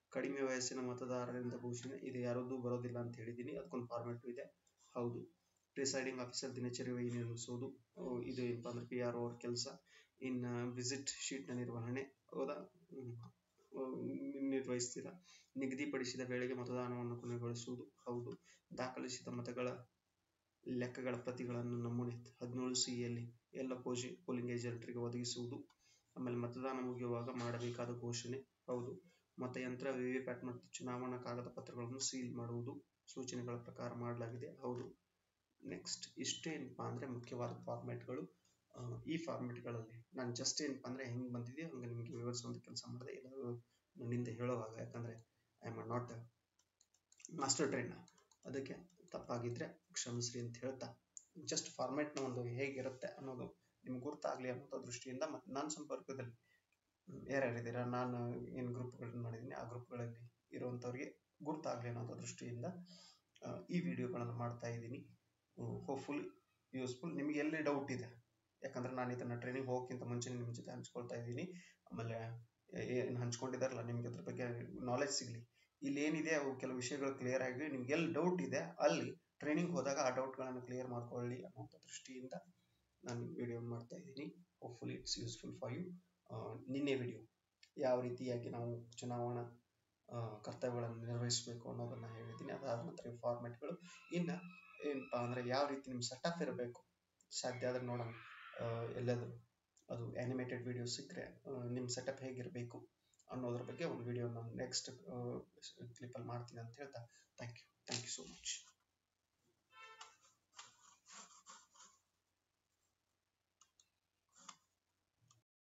ಕಡಿಮೆ ವಯಸ್ಸಿನ ಮತದಾರರಿಂದ ಘೋಷಣೆ ಇದು ಯಾರದ್ದು ಬರೋದಿಲ್ಲ ಅಂತ ಹೇಳಿದ್ದೀನಿ ಅದಕ್ಕೊಂದು ಫಾರ್ಮೆಟ್ ಇದೆ ಹೌದು ಪ್ರಿಸೈಡಿಂಗ್ ಆಫೀಸರ್ ದಿನಚರಿ ವಹಿ ನಿರ್ವಹಿಸೋದು ಅಹ್ ಇದು ಏನಪ್ಪಾ ಅಂದ್ರೆ ಪಿ ಆರ್ ಅವ್ರ ಕೆಲಸ ಇನ್ನು ವಿಸಿಟ್ ಶೀಟ್ನ ನಿರ್ವಹಣೆ ಹೌದಾ ಹ್ಮ್. ಅಹ್ ನಿರ್ವಹಿಸ್ತೀರಾ ನಿಗದಿಪಡಿಸಿದ ವೇಳೆಗೆ ಮತದಾನವನ್ನು ಕೊನೆಗೊಳಿಸುವುದು ಹೌದು ದಾಖಲಿಸಿದ ಮತಗಳ ಲೆಕ್ಕಗಳ ಪ್ರತಿಗಳನ್ನು ನಮೂನೆ ಹದಿನೇಳು ಸಿಯಲ್ಲಿ ಎಲ್ಲ ಪೋಜಿ ಪೋಲಿಂಗ್ ಏಜೆಂಟರಿಗೆ ಒದಗಿಸುವುದು ಆಮೇಲೆ ಮತದಾನ ಮುಗಿಯುವಾಗ ಮಾಡಬೇಕಾದ ಘೋಷಣೆ ಹೌದು ಮತಯಂತ್ರ ವಿವಿಪ್ಯಾಟ್ ಮತ್ತು ಚುನಾವಣಾ ಕಾಗದ ಪತ್ರಗಳನ್ನು ಸೀಲ್ ಮಾಡುವುದು ಸೂಚನೆಗಳ ಪ್ರಕಾರ ಮಾಡಲಾಗಿದೆ ಹೌದು ನೆಕ್ಸ್ಟ್ ಇಷ್ಟೇನಪ್ಪಾ ಅಂದ್ರೆ ಮುಖ್ಯವಾದ ಫಾರ್ಮೆಟ್ಗಳು ಈ ಫಾರ್ಮೆಟ್ಗಳಲ್ಲಿ ನಾನು ಜಸ್ಟ್ ಏನಪ್ಪಾ ಅಂದ್ರೆ ಹೆಂಗ್ ಬಂದಿದೆಯೋ ಹಂಗೆ ನಿಮಗೆ ವಿವರಿಸುವಂತ ಕೆಲಸ ಮಾಡಿದೆ ಎಲ್ಲರೂ ನನ್ನಿಂದ ಹೇಳುವಾಗ ಯಾಕಂದ್ರೆ I am not master trainer ಅದಕ್ಕೆ ತಪ್ಪಾಗಿದ್ರೆ ಕ್ಷಮಿಸ್ರಿ ಅಂತ ಹೇಳ್ತಾ ಜಸ್ಟ್ ಫಾರ್ಮೆಟ್ನ ಒಂದು ಹೇಗಿರುತ್ತೆ ಅನ್ನೋದು ನಿಮ್ಗೆ ಗುರ್ತಾಗ್ಲಿ ಅನ್ನೋ ದೃಷ್ಟಿಯಿಂದ ಮತ್ತು ನನ್ನ ಸಂಪರ್ಕದಲ್ಲಿ ಯಾರ್ಯಾರಿದ್ದೀರಾ ನಾನು ಏನು ಗ್ರೂಪ್ಗಳನ್ನ ಮಾಡಿದ್ದೀನಿ ಆ ಗ್ರೂಪ್ಗಳಲ್ಲಿ ಇರುವಂಥವ್ರಿಗೆ ಗುರ್ತಾಗ್ಲಿ ಅನ್ನೋ ದೃಷ್ಟಿಯಿಂದ ಆ, ಈ ವಿಡಿಯೋಗಳನ್ನು ಮಾಡ್ತಾ ಇದ್ದೀನಿ ಹೋಪ್ಫುಲ್ ಯೂಸ್ಫುಲ್ ನಿಮಗೆ ಎಲ್ಲಿ ಡೌಟ್ ಇದೆ ಯಾಕಂದ್ರೆ ನಾನು ಇದನ್ನ ಟ್ರೈನಿಂಗ್ ಹೋಗೋಕ್ಕಿಂತ ಮುಂಚೆ ನಿಮ್ಮ ಜೊತೆ ಹಂಚ್ಕೊಳ್ತಾ ಇದ್ದೀನಿ ಆಮೇಲೆ ಏನು ಹಂಚ್ಕೊಂಡಿದಾರಲ್ಲ ನಿಮ್ಗೆ ಅದ್ರ ಬಗ್ಗೆ ನಾಲೆಜ್ ಸಿಗಲಿ ಇಲ್ಲಿ ಏನಿದೆ ಅವು ಕೆಲವು ವಿಷಯಗಳು ಕ್ಲಿಯರ್ ಆಗಿ ನಿಮ್ಗೆ ಎಲ್ಲಿ ಡೌಟ್ ಇದೆ ಅಲ್ಲಿ ಟ್ರೈನಿಂಗ್ ಹೋದಾಗ ಆ ಡೌಟ್ಗಳನ್ನು ಕ್ಲಿಯರ್ ಮಾಡ್ಕೊಳ್ಳಿ ಅನ್ನೋಂಥ ದೃಷ್ಟಿಯಿಂದ ನಾನು ವಿಡಿಯೋ ಮಾಡ್ತಾ ಇದ್ದೀನಿ hopefully it's useful for you ನಿನ್ನೆ ವಿಡಿಯೋ ಯಾವ ರೀತಿಯಾಗಿ ನಾವು ಚುನಾವಣಾ ಆ, ಕರ್ತವ್ಯಗಳನ್ನು ನಿರ್ವಹಿಸಬೇಕು ಅನ್ನೋದನ್ನ ಹೇಳಿದ್ದೀನಿ ಅದಾದ ನಂತರ ಫಾರ್ಮೆಟ್ಗಳು ಇನ್ನು ಏನಪ್ಪಾ ಅಂದ್ರೆ ಯಾವ ರೀತಿ ನಿಮ್ಮ ಸೆಟಪ್ ಇರಬೇಕು ಸಾಧ್ಯ ಆದ್ರೆ ನೋಡೋಣ ಆ, ಎಲ್ಲಾದ್ರೂ ಅದು ಆನಿಮೇಟೆಡ್ ವಿಡಿಯೋ ಸಿಕ್ಕರೆ ನಿಮ್ಮ ಸೆಟಪ್ ಹೇಗಿರಬೇಕು ಅನ್ನೋದ್ರ ಬಗ್ಗೆ ಒಂದು ವಿಡಿಯೋ ನಾನು ನೆಕ್ಸ್ಟ್ ಕ್ಲಿಪ್ಪಲ್ಲಿ ಮಾಡ್ತೀನಿ ಅಂತ ಹೇಳ್ತಾ thank you thank you so much